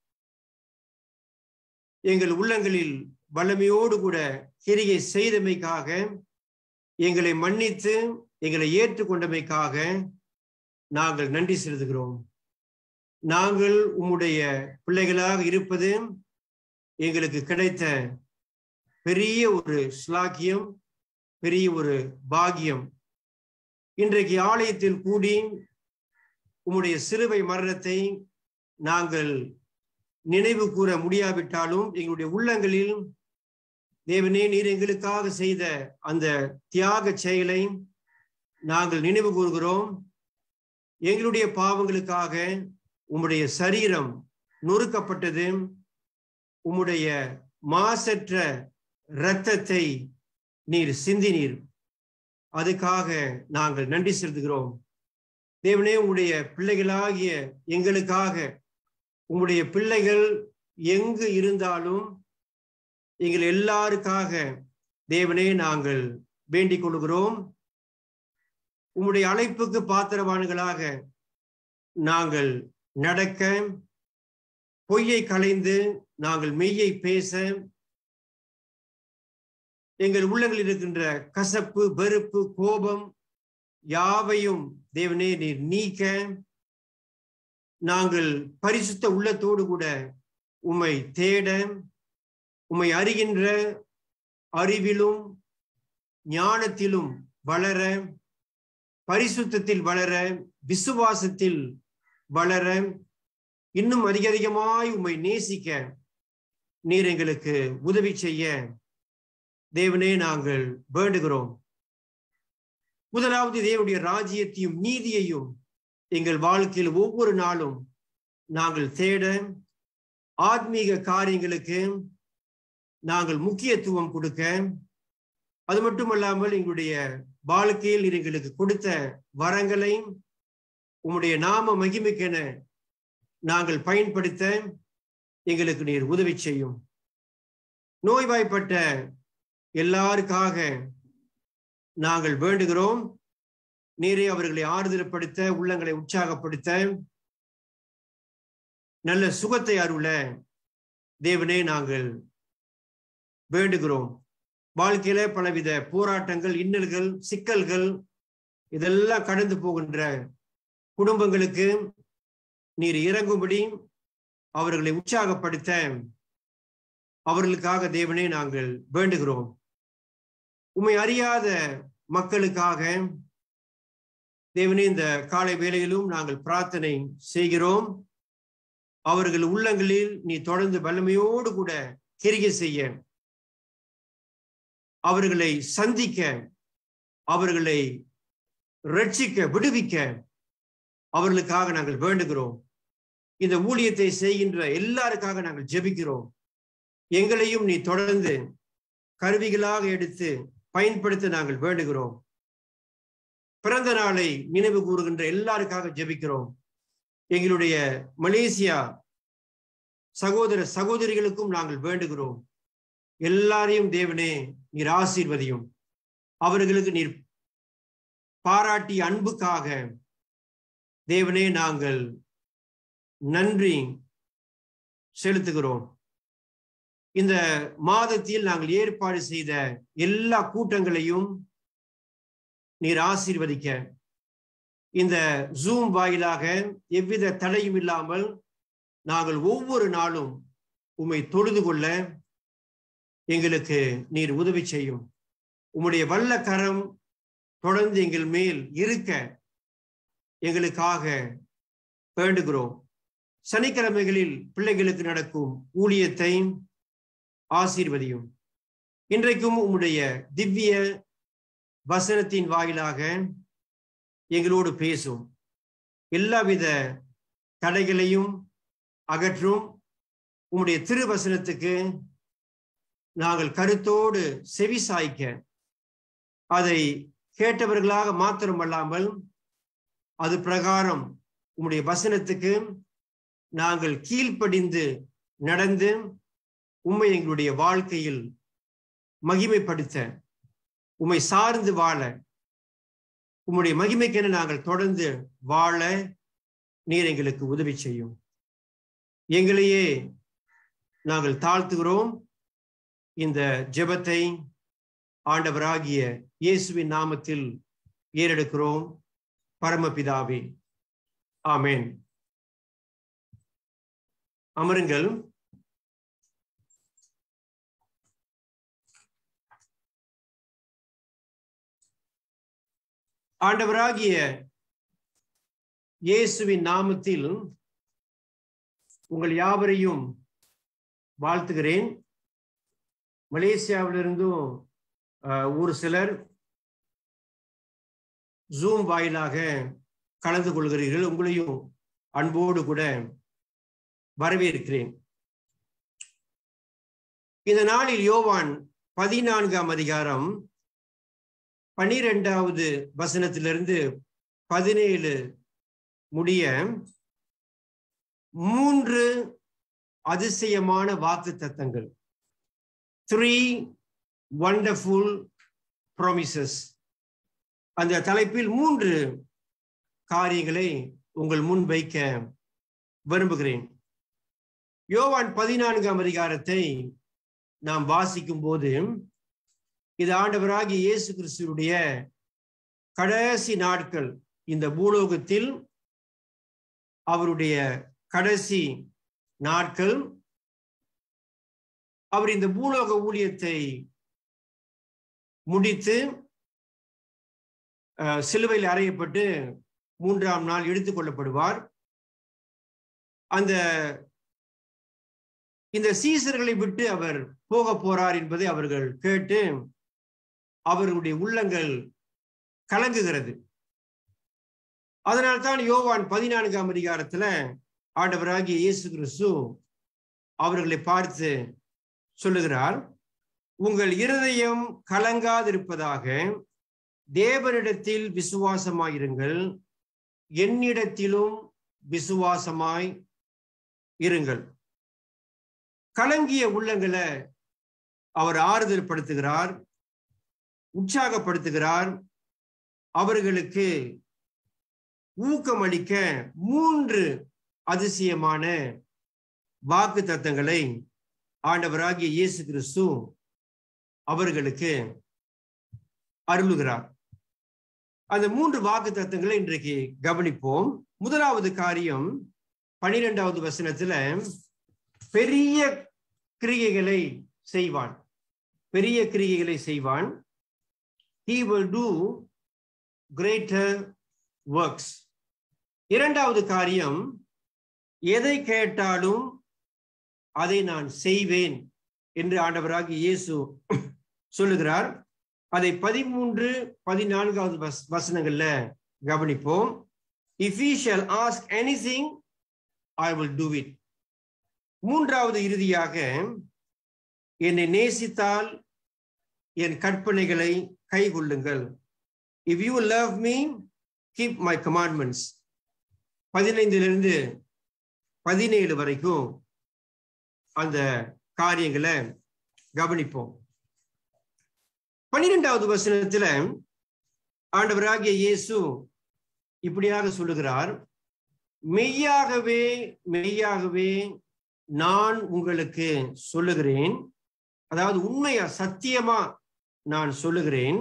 C: எங்கள் உள்ளங்களில் வல்லமையோடு கூட கிரியை செய்தமைக்காக எங்களை மன்னித்து எங்களை ஏற்றுக்கொண்டமைக்காக நாங்கள் நன்றி செலுத்துகிறோம் நாங்கள் உம்முடைய பிள்ளைகளாக இருப்பது எங்களுக்கு கிடைத்த பெரிய ஒரு ஸ்லாக்கியம் பெரிய ஒரு பாக்கியம் இன்றைக்கு ஆலயத்தில் கூடி உம்முடைய சிறுவை மரணத்தை நாங்கள் நினைவு கூற முடியாவிட்டாலும் எங்களுடைய உள்ளங்களில் தேவனே நீர் எங்களுக்காக செய்த அந்த தியாக செயலை நாங்கள் நினைவு கூறுகிறோம் எங்களுடைய பாவங்களுக்காக உம்முடைய சரீரம் நொறுக்கப்பட்டது உம்முடைய மாசற்ற இரத்தத்தை நீர் சிந்தினீர் அதுக்காக நாங்கள் நன்றி செலுத்துகிறோம் தேவனே உங்களுடைய பிள்ளைகளாகிய எங்களுக்காக உங்களுடைய பிள்ளைகள் எங்கு இருந்தாலும் எங்கள் எல்லாருக்காக தேவனே நாங்கள் வேண்டிக் கொள்கிறோம் உம்முடைய அழைப்புக்கு பாத்திரவான்களாக நாங்கள் நடக்க பொய்யை களைந்து நாங்கள் மெய்யை பேச எங்கள் உள்ளங்களில் இருக்கின்ற கசப்பு வெறுப்பு கோபம் யாவையும் தேவனே நீர் நீக்க நாங்கள் பரிசுத்த உள்ளத்தோடு கூட உம்மை தேட உம்மை அறிகின்ற அறிவிலும் ஞானத்திலும் வளர பரிசுத்தத்தில் வளர விசுவாசத்தில் வளர இன்னும் அதிக அதிகமாய் உம்மை நேசிக்க நீர் எங்களுக்கு உதவி செய்ய தேவனே நாங்கள் வேண்டுகிறோம் முதலாவது தேவனுடைய ராஜ்யத்தையும் நீதியையும் எங்கள் வாழ்க்கையில் ஒவ்வொரு நாளும் நாங்கள் தேட ஆத்மீக காரியங்களுக்கு நாங்கள் முக்கியத்துவம் கொடுக்க அது மட்டுமல்லாமல் எங்களுடைய வாழ்க்கையில் நீர் எங்களுக்கு கொடுத்த வரங்களை உம்முடைய நாம மகிமைக்கென நாங்கள் பயன்படுத்த எங்களுக்கு நீர் உதவி செய்யும் நோய்வாய்ப்பட்ட எல்லாருக்காக நாங்கள் வேண்டுகிறோம் நீரே அவர்களை ஆறுதல்படுத்த உள்ளங்களை உற்சாகப்படுத்த நல்ல சுகத்தை அருள தேவனே நாங்கள் வேண்டுகிறோம் வாழ்க்கையில பலவித போராட்டங்கள் இன்னல்கள் சிக்கல்கள் இதெல்லாம் கடந்து போகின்ற குடும்பங்களுக்கு நீர் இறங்கும்படி அவர்களை உற்சாகப்படுத்த அவர்களுக்காக தேவனே நாங்கள் வேண்டுகிறோம் உம்மை அறியாத மக்களுக்காக தேவனே இந்த காலை வேளையிலும் நாங்கள் பிரார்த்தனை செய்கிறோம் அவர்கள் உள்ளங்களில் நீ தொடர்ந்து வல்லமையோடு கூட கிரிகை செய்ய அவர்களை சந்திக்க அவர்களை ரட்சிக்க விடுவிக்க அவர்களுக்காக நாங்கள் வேண்டுகிறோம் இந்த ஊழியத்தை செய்கின்ற எல்லாருக்காக நாங்கள் ஜெபிக்கிறோம் எங்களையும் நீ தொடர்ந்து கருவிகளாக எடுத்து பயன்படுத்த நாங்கள் வேண்டுகிறோம் பிறந்த நாளை நினைவு கூறுகின்ற எல்லாருக்காக ஜெபிக்கிறோம் எங்களுடைய மலேசியா சகோதர சகோதரிகளுக்கும் நாங்கள் வேண்டுகிறோம் எல்லாரையும் தேவனே நீர் ஆசீர்வதியும் அவர்களுக்கு நீர் பாராட்டிய அன்புக்காக தேவனே நாங்கள் நன்றி செலுத்துகிறோம் இந்த மாதத்தில் நாங்கள் ஏற்பாடு செய்த எல்லா கூட்டங்களையும் நீர் ஆசீர்வதிக்க இந்த ஜூம் வாயிலாக எவ்வித தடையும் இல்லாமல் நாங்கள் ஒவ்வொரு நாளும் உம்மை தொழுது கொள்ள எங்களுக்கு நீர் உதவி செய்யும் உம்முடைய வல்ல கரம் தொடர்ந்து எங்கள் மேல் இருக்க எங்களுக்காக வேண்டுகிறோம் சனிக்கிழமைகளில் பிள்ளைகளுக்கு நடக்கும் ஊழியத்தை ஆசீர்வதியும் இன்றைக்கும் உம்முடைய திவ்ய வசனத்தின் வாயிலாக எங்களோடு பேசும் எல்லாவித தடைகளையும் அகற்றும் உம்முடைய திருவசனத்துக்கு நாங்கள் கருத்தோடு செவி சாய்க்க அதை கேட்டவர்களாக மாத்திரமல்லாமல் அது பிரகாரம் உம்முடைய வசனத்துக்கு நாங்கள் கீழ்ப்படிந்து நடந்து உம்மை எங்களுடைய வாழ்க்கையில் மகிமைப்படுத்த உம்மை சார்ந்து வாழ உம்முடைய மகிமைக்கென நாங்கள் தொடர்ந்து வாழ நீர் எங்களுக்கு உதவி செய்யும் எங்களையே நாங்கள் தாழ்த்துகிறோம் இந்த ஜெபத்தை ஆண்டவராகிய இயேசுவின் நாமத்தில் ஏறெடுக்கிறோம் பரமபிதாவே ஆமேன் அமருங்கள் ஆண்டவராகிய இயேசுவின் நாமத்தில் உங்கள் யாவரையும் வாழ்த்துகிறேன் மலேசியாவிலிருந்தும் ஒரு சிலர் ஜூம் வாயிலாக கலந்து கொள்கிறீர்கள் உங்களையும் அன்போடு கூட வரவேற்கிறேன் இந்த நாளில் யோவான் பதினான்காம் அதிகாரம் பனிரெண்டாவது வசனத்திலிருந்து பதினேழு முடிய மூன்று அதிசயமான வாக்கு தத்தங்கள் த்ரீ வண்டர்ஃபுல் ப்ராமிசஸ் அந்த தலைப்பில் மூன்று காரியங்களை உங்கள் முன் வைக்க விரும்புகிறேன் யோவான் பதினான்காம் அதிகாரத்தை நாம் வாசிக்கும் போது இது ஆண்டவராகிய இயேசு கிறிஸ்துடைய கடைசி நாட்கள் இந்த பூலோகத்தில் அவருடைய கடைசி நாட்கள் அவர் இந்த பூலோக ஊழியத்தை முடித்து சிலுவையில் அறையப்பட்டு மூன்றாம் நாள் எடுத்துக் கொள்ளப்படுவார் அந்த இந்த சீசர்களை விட்டு அவர் போக போறார் என்பதை அவர்கள் கேட்டு அவர்களுடைய உள்ளங்கள் கலங்குகிறது அதனால்தான் யோவான் பதினான்காம் அதிகாரத்துல ஆண்டவராகிய இயேசு கிறிஸ்து அவர்களை பார்த்து சொல்லுகிறார் உங்கள் இருதயம் கலங்காதிருப்பதாக தேவனிடத்தில் விசுவாசமாயிருங்கள் என்னிடத்திலும் விசுவாசமாய் இருங்கள் கலங்கிய உள்ளங்களை அவர் ஆறுதல் படுத்துகிறார் உற்சாகப்படுத்துகிறார் அவர்களுக்கு ஊக்கமளிக்க மூன்று அதிசயமான வாக்கு தத்தங்களை ஆண்டவராகிய இயேசு கிறிஸ்து அவர்களுக்கு அருளுகிறார் அந்த மூன்று வாக்கு தத்தங்களை இன்றைக்கு கவனிப்போம் முதலாவது காரியம் பனிரெண்டாவது வசனத்துல பெரிய கிரிகைகளை செய்வான் பெரிய கிரிகைகளை செய்வான் he will do greater works இரண்டாவது காரியம் எதை கேட்டாலும் அதை நான் செய்வேன் என்று ஆண்டவராகி இயேசு சொல்லுகிறார் அதை பதிமூன்று பதினான்காவது வஸ் வசனங்கள்ல கவனிப்போம் if ye shall ask anything I will do it மூன்றாவது இறுதியாக என்னை நேசித்தால் என் கற்பனைகளை கைகொள்ளுங்கள் if you love me keep my commandments பதினைந்திலிருந்து பதினேழு வரைக்கும் அந்த காரியங்களை கவனிப்போம் பன்னிரெண்டாவது வசனத்துல ஆண்டவராகிய இயேசு இப்படியாக சொல்லுகிறார் மெய்யாகவே மெய்யாகவே நான் உங்களுக்கு சொல்லுகிறேன் அதாவது உண்மையா சத்தியமா நான் சொல்லுகிறேன்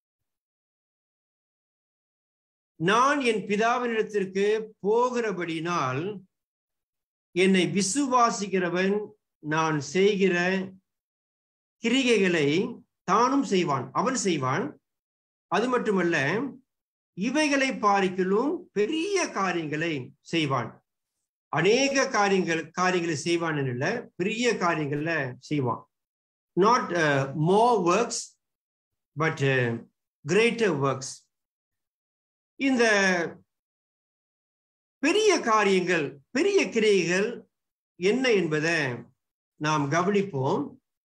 C: நான் என் பிதாவினிடத்திற்கு போகிறபடினால் என்னை விசுவாசிக்கிறவன் நான் செய்கிற கிரிகைகளை தானும் செய்வான் அவன் செய்வான் அது மட்டுமல்ல இவைகளை பாரிக்கலும் பெரிய காரியங்களை செய்வான் அநேக காரியங்கள் காரியங்களை செய்வான் இல்ல பெரிய காரியங்கள்ல செய்வான் not more works but greater works இந்த பெரிய காரியங்கள் பெரிய கிரியைகள் என்ன என்பதை நாம் கவனிப்போம்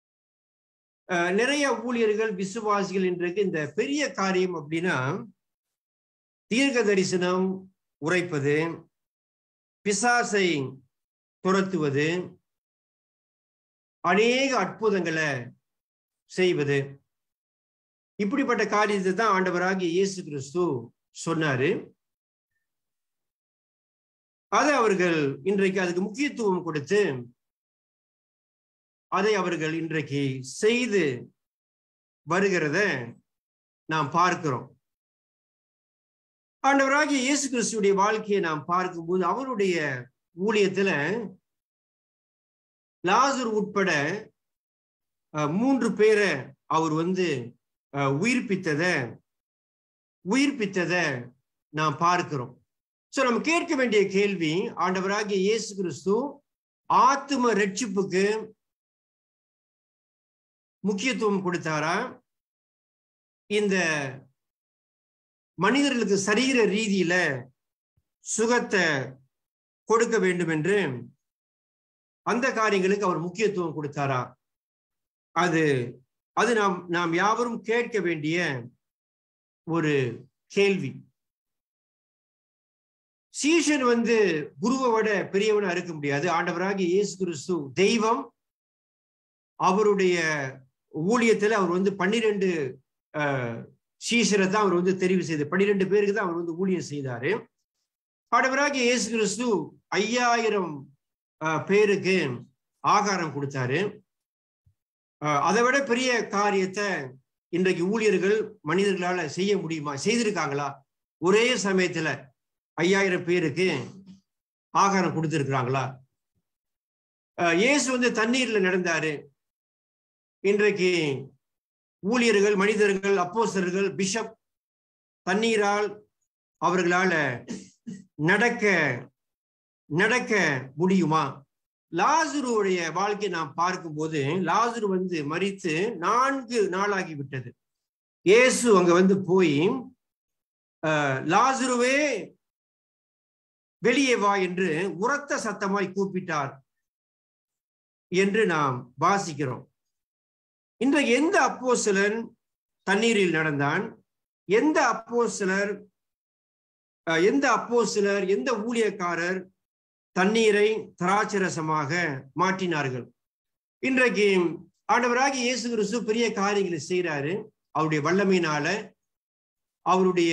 C: நிறைய ஊழியர்கள் விசுவாசிகள் இன்றைக்கு இந்த பெரிய காரியம் அப்படின்னா தீர்க்க தரிசனம் உரைப்பது பிசாசை துரத்துவது அநேக அற்புதங்களை செய்வது இப்படிப்பட்ட காரியத்தை தான் ஆண்டவராகிய இயேசு கிறிஸ்து சொன்னாரு அதை அவர்கள் இன்றைக்கு அதுக்கு முக்கியத்துவம் கொடுத்து அதை அவர்கள் இன்றைக்கு செய்து வருகிறத நாம் பார்க்கிறோம் ஆண்டவராகிய இயேசு கிறிஸ்துடைய வாழ்க்கையை நாம் பார்க்கும்போது அவருடைய ஊழியத்துல லாசர் உட்பட மூன்று பேரை அவர் வந்து உயிர்ப்பித்தத உயிர்ப்பித்தத நாம் பார்க்கிறோம் சோ நம்ம கேட்க வேண்டிய கேள்வி ஆண்டவராகிய இயேசு கிறிஸ்து ஆத்தும ரட்சிப்புக்கு முக்கியத்துவம் கொடுத்தாரா இந்த மனிதர்களுக்கு சரீர ரீதியில சுகத்தை கொடுக்க வேண்டும் என்று அந்த காரியங்களுக்கு அவர் முக்கியத்துவம் கொடுத்தாரா அது அது நாம் நாம் யாவரும் கேட்க வேண்டிய ஒரு கேள்வி சீஷன் வந்து குருவை விட பெரியவனா இருக்க முடியாது ஆண்டவராகிய இயேசு கிறிஸ்து தெய்வம் அவருடைய ஊழியத்துல அவர் வந்து பன்னிரெண்டு சீஷரை தான் அவர் வந்து தெரிவு செய்து பன்னிரெண்டு பேருக்கு தான் அவர் வந்து ஊழியம் செய்தாரு ஆண்டவராகிய இயேசு கிறிஸ்து ஐயாயிரம் பேருக்கு ஆகாரம் கொடுத்தாரு அதை விட பெரிய காரியத்தை இன்றைக்கு ஊழியர்கள் மனிதர்களால செய்ய முடியுமா செய்திருக்காங்களா ஒரே சமயத்துல ஐயாயிரம் பேருக்கு ஆகாரம் கொடுத்திருக்கிறாங்களா இயேசு வந்து தண்ணீர்ல நடந்தாரு இன்றைக்கு ஊழியர்கள் மனிதர்கள் அப்போசர்கள் பிஷப் தண்ணீரால் அவர்களால நடக்க நடக்க முடியுமா லாசுருடைய வாழ்க்கை நாம் பார்க்கும்போது லாசுரு வந்து மறித்து நான்கு நாளாகி விட்டது இயேசு அங்க வந்து போய் லாசுருவே வெளியே வா என்று உரத்த சத்தமாய் கூப்பிட்டார் என்று நாம் வாசிக்கிறோம் இன்றைக்கு எந்த அப்போ சிலன் தண்ணீரில் நடந்தான் எந்த அப்போ சிலர் எந்த அப்போ சிலர் எந்த ஊழியக்காரர் தண்ணீரை திராட்சரசமாக மாற்றினார்கள் இன்றைக்கு ஆண்டவராகி இயேசு கிறிஸ்து பெரிய காரியங்களை செய்யறாரு அவருடைய வல்லமையினால அவருடைய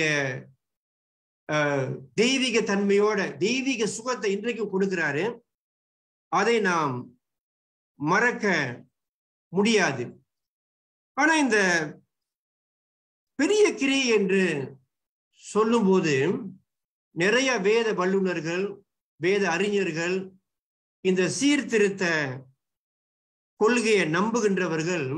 C: தெய்வீக தன்மையோட தெய்வீக சுகத்தை இன்றைக்கு கொடுக்கிறாரு அதை நாம் மறக்க முடியாது ஆனா இந்த பெரிய கிரி என்று சொல்லும்போது நிறைய வேத வல்லுநர்கள் வேத அறிஞர்கள் இந்த சீர்திருத்த கொள்கையை நம்புகின்றவர்கள்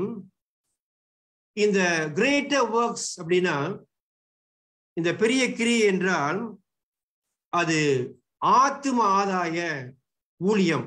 C: இந்த கிரேட்டர் ஒர்க்ஸ் அப்படின்னா இந்த பெரிய கிரி என்றால் அது ஆத்தும ஆதாய ஊழியம்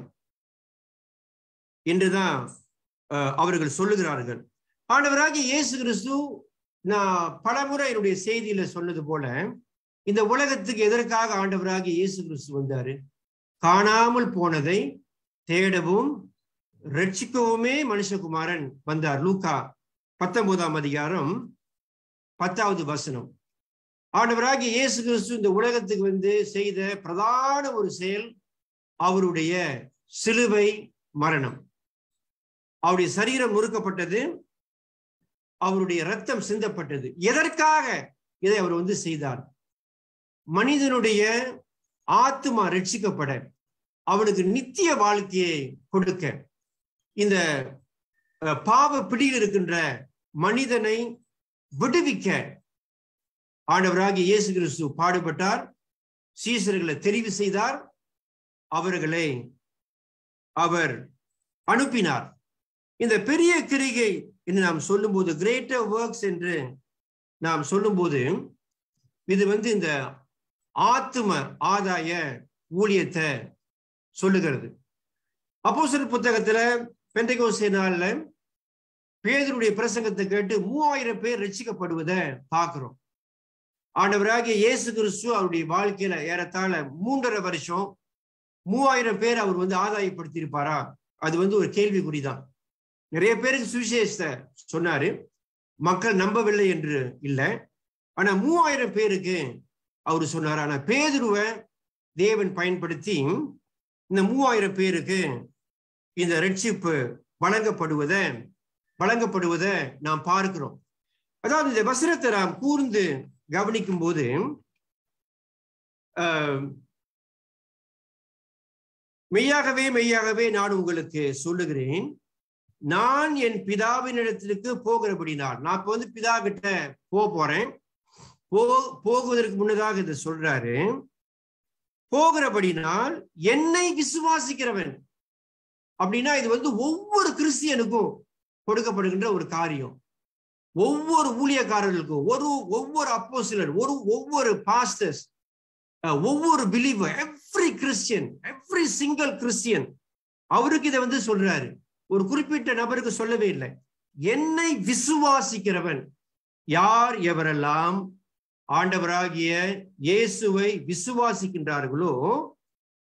C: என்றுதான் அவர்கள் சொல்லுகிறார்கள் ஆண்டவராகி இயேசு கிறிஸ்து நான் பலமுறை என்னுடைய செய்தியில சொன்னது போல இந்த உலகத்துக்கு எதற்காக ஆண்டவராகி இயேசு கிறிஸ்து வந்தாரு காணாமல் போனதை தேடவும் ரட்சிக்கவுமே மனுஷகுமாரன் வந்தார் லூக்கா பத்தொன்பதாம் அதிகாரம் பத்தாவது வசனம் ஆண்டவராகிய இயேசு கிறிஸ்து இந்த உலகத்துக்கு வந்து செய்த பிரதான ஒரு செயல் அவருடைய சிலுவை மரணம் அவருடைய சரீரம் நொறுக்கப்பட்டது அவருடைய ரத்தம் சிந்தப்பட்டது எதற்காக இதை அவர் வந்து செய்தார் மனிதனுடைய ஆத்மா ரட்சிக்கப்பட அவனுக்கு நித்திய வாழ்க்கையை கொடுக்க இந்த பாவ பிடியில் இருக்கின்ற மனிதனை விடுவிக்க ஆண்டவராகிய இயேசு கிறிஸ்து பாடுபட்டார் சீசர்களை தெரிவு செய்தார் அவர்களை அவர் அனுப்பினார் இந்த பெரிய கிரிகை என்று நாம் சொல்லும்போது கிரேட்டர் ஒர்க்ஸ் என்று நாம் சொல்லும்போது இது வந்து இந்த ஆத்தும ஆதாய ஊழியத்தை சொல்லுகிறது அப்போ சில புத்தகத்துல பெந்தகோசே நாள்ல பேதருடைய பிரசங்கத்தை கேட்டு மூவாயிரம் பேர் ரசிக்கப்படுவதை பார்க்கிறோம் ஆண்டவராகிய இயேசு கிறிஸ்து அவருடைய வாழ்க்கையில ஏறத்தாழ மூன்றரை வருஷம் மூவாயிரம் பேர் அவர் வந்து ஆதாயப்படுத்தி இருப்பாரா அது வந்து ஒரு கேள்விக்குறிதான் நிறைய பேருக்கு சுவிசேஷத்தை சொன்னாரு மக்கள் நம்பவில்லை என்று இல்லை ஆனா மூவாயிரம் பேருக்கு அவரு சொன்னார் ஆனா பேதுருவை தேவன் பயன்படுத்தி இந்த மூவாயிரம் பேருக்கு இந்த ரட்சிப்பு வழங்கப்படுவத வழங்கப்படுவத நாம் பார்க்கிறோம் அதாவது இந்த வசனத்தை நாம் கூர்ந்து கவனிக்கும் போது மெய்யாகவே மெய்யாகவே நான் உங்களுக்கு சொல்லுகிறேன் நான் என் பிதாவினிடத்திற்கு போகிறபடினால் நான் இப்ப வந்து பிதா கிட்ட போக போறேன் போ போகுவதற்கு முன்னதாக இதை சொல்றாரு போகிறபடினால் என்னை விசுவாசிக்கிறவன் அப்படின்னா இது வந்து ஒவ்வொரு கிறிஸ்தியனுக்கும் கொடுக்கப்படுகின்ற ஒரு காரியம் ஒவ்வொரு ஊழியக்காரர்களுக்கும் ஒரு ஒவ்வொரு அப்போ சிலர் ஒரு ஒவ்வொரு பாஸ்டர்ஸ் ஒவ்வொரு believer every Christian every single Christian அவருக்கு இதை வந்து சொல்றாரு ஒரு குறிப்பிட்ட நபருக்கு சொல்லவே இல்லை என்னை விசுவாசிக்கிறவன் யார் எவரெல்லாம் ஆண்டவராகிய இயேசுவை விசுவாசிக்கின்றார்களோ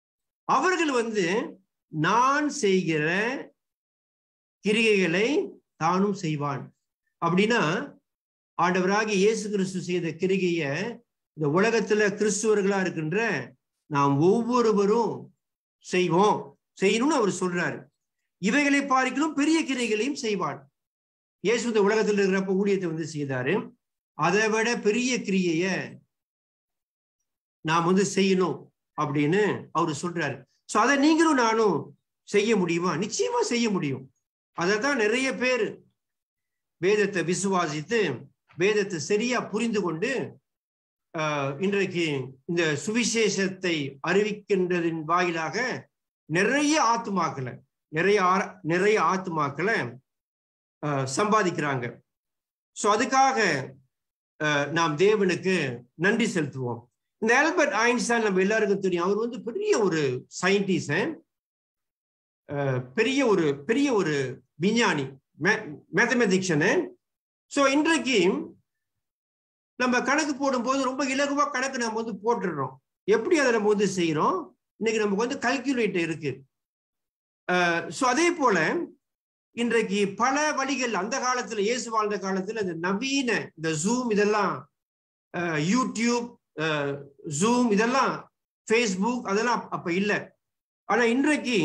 C: அவர்கள் வந்து நான் செய்கிற கிரிகைகளை தானும் செய்வான் அப்படின்னா ஆண்டவராகிய இயேசு கிறிஸ்து செய்த கிரிகைய இந்த உலகத்துல கிறிஸ்துவர்களா இருக்கின்ற நாம் ஒவ்வொருவரும் செய்வோம் செய்யணும்னு அவர் சொல்றாரு இவைகளை பார்க்கலும் பெரிய கிரைகளையும் செய்வான் இயேசு இந்த உலகத்தில் இருக்கிறப்ப ஊழியத்தை வந்து செய்தாரு அதை விட பெரிய கிரியைய நாம் வந்து செய்யணும் அப்படின்னு அவரு சொல்றாரு சோ அதை நீங்களும் நானும் செய்ய முடியுமா நிச்சயமா செய்ய முடியும் அதைத்தான் நிறைய பேர் வேதத்தை விசுவாசித்து வேதத்தை சரியா புரிந்து கொண்டு ஆஹ் இன்றைக்கு இந்த சுவிசேஷத்தை அறிவிக்கின்றதின் வாயிலாக நிறைய ஆத்துமாக்களை நிறைய ஆ- நிறைய ஆத்துமாக்களை ஆஹ் சம்பாதிக்கிறாங்க சோ அதுக்காக ஆஹ் நாம் தேவனுக்கு நன்றி செலுத்துவோம் இந்த ஆல்பர்ட் ஐன்ஸ்டைன் நம்ம எல்லாருக்கும் தெரியும் அவர் வந்து பெரிய ஒரு சயின்டிஸ்ட் பெரிய ஒரு பெரிய ஒரு விஞ்ஞானி மேத்தமெட்டிக்ஷனு ஸோ இன்றைக்கு நம்ம கணக்கு போடும்போது ரொம்ப இலகுவா கணக்கு நம்ம வந்து போட்டுடுறோம் எப்படி அதை நம்ம வந்து செய்யறோம் இன்னைக்கு நமக்கு வந்து கல்குலேட்டர் இருக்கு ஸோ அதே போல இன்றைக்கு பல வழிகள் அந்த காலத்துல இயேசு வாழ்ந்த காலத்துல இந்த நவீன இந்த ஜூம் இதெல்லாம் அஹ், யூடியூப் ஜூம் இதெல்லாம் ஃபேஸ்புக் அதெல்லாம் அப்ப இல்லை ஆனா இன்றைக்கு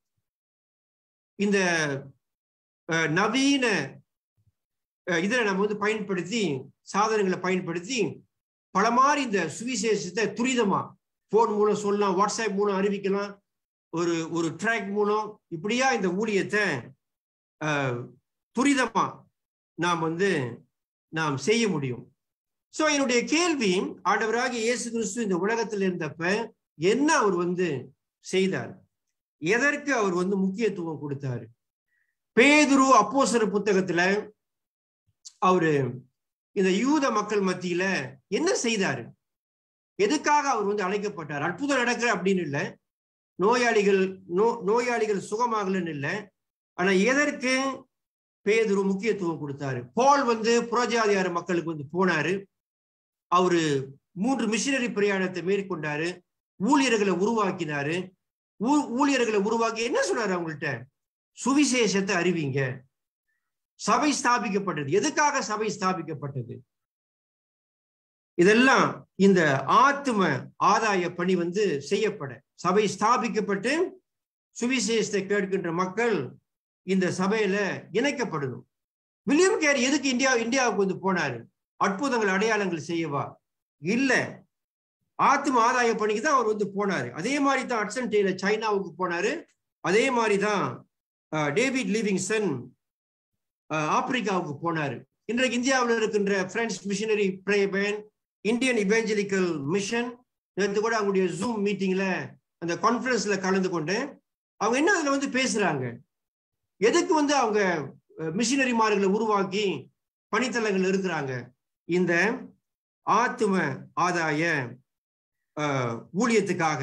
C: இந்த அஹ், நவீன அஹ், இதை நம்ம வந்து பயன்படுத்தி சாதனங்களை பயன்படுத்தி பல மாதிரி இந்த சுவிசேஷத்தை துரிதமா போன் மூலம் சொல்லலாம் வாட்ஸ்அப் மூலம் அறிவிக்கலாம் ஒரு ஒரு ட்ராக் மூலம் இப்படியா இந்த ஊழியத்தை அஹ், துரிதமா நாம் வந்து நாம் செய்ய முடியும் சோ என்னுடைய கேள்வி ஆண்டவராகிய இயேசு கிறிஸ்து இந்த உலகத்தில் இருந்தப்ப என்ன அவர் வந்து செய்தார் எதற்கு அவர் வந்து முக்கியத்துவம் கொடுத்தாரு பேதுரு அப்போஸ்தலர் புத்தகத்துல அவரு இந்த யூத மக்கள் மத்தியில என்ன செய்தாரு எதுக்காக அவர் வந்து அழைக்கப்பட்டார் அற்புதம் நடக்கிற அப்படின்னு இல்லை நோயாளிகள் நோ நோயாளிகள் சுகமாகலன்னு இல்லை ஆனா எதற்கு பேதுரு முக்கியத்துவம் கொடுத்தாரு பால் வந்து புரஜாதியார மக்களுக்கு வந்து போனாரு அவரு மூன்று மிஷினரி பிரயாணத்தை மேற்கொண்டாரு ஊழியர்களை உருவாக்கினாரு ஊ- ஊழியர்களை உருவாக்கி என்ன சொன்னாரு அவங்கள்ட்ட சுவிசேஷத்தை அறிவிங்க சபை ஸ்தாபிக்கப்பட்டது எதுக்காக சபை ஸ்தாபிக்கப்பட்டது இதெல்லாம் இந்த ஆத்தும ஆதாய பணி வந்து செய்யப்பட சபை ஸ்தாபிக்கப்பட்டு சுவிசேஷத்தை கேட்கின்ற மக்கள் இந்த சபையில இணைக்கப்படணும் வில்லியம் கேரி எதுக்கு இந்தியா இந்தியாவுக்கு வந்து போனாரு அற்புதங்கள் அடையாளங்கள் செய்யவா இல்ல ஆத்தும ஆதாய பணிக்கு தான் அவர் வந்து போனாரு அதே மாதிரி தான் அட்சன் டெய்லர் சைனாவுக்கு போனாரு அதே மாதிரி தான் அஹ், டேவிட் லிவிங்சன் அஹ், ஆப்பிரிக்காவுக்கு போனாரு இன்றைக்கு இந்தியாவில் இருக்கின்ற பிரெஞ்ச் மிஷனரி பிரேபேன் இந்தியன் இவேஞ்சலிக்கல் மிஷன் நேற்று கூட அவங்களுடைய ஜூம் மீட்டிங்ல அந்த கான்ஃபரன்ஸ்ல கலந்து கொண்டு அவங்க என்ன அதுல வந்து பேசுறாங்க எதுக்கு வந்து அவங்க மிஷினரிமார்களை உருவாக்கி பணித்தளங்கள் இருக்கிறாங்க இந்த ஆத்தும ஆதாய அஹ், ஊழியத்துக்காக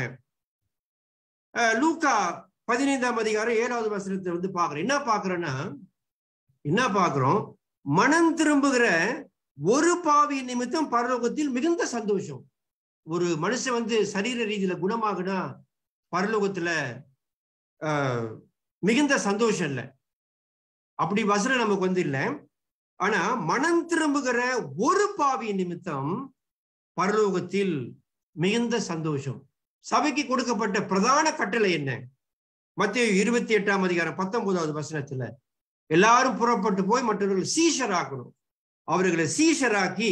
C: அஹ், லூக்கா பதினைந்தாம் அதிகாரம் ஏழாவது வசனத்தை வந்து பாக்குறோம் என்ன பாக்குறோம்னா என்ன பாக்குறோம் மனம் திரும்புகிற ஒரு பாவி நிமித்தம் பரலோகத்தில் மிகுந்த சந்தோஷம் ஒரு மனுஷன் வந்து சரீர ரீதியில குணமாகுனா பரலோகத்துல ஆஹ், மிகுந்த சந்தோஷம் இல்லை அப்படி வசனம் நமக்கு வந்து இல்லை ஆனா மனம் திரும்புகிற ஒரு பாவி நிமித்தம் பரலோகத்தில் மிகுந்த சந்தோஷம் சபைக்கு கொடுக்கப்பட்ட பிரதான கட்டளை என்ன மத்திய இருபத்தி எட்டாம் அதிகாரம் பத்தொன்பதாவது வசனத்துல எல்லாரும் புறப்பட்டு போய் மற்றவர்கள் சீஷராக்கணும் அவர்களை சீஷராக்கி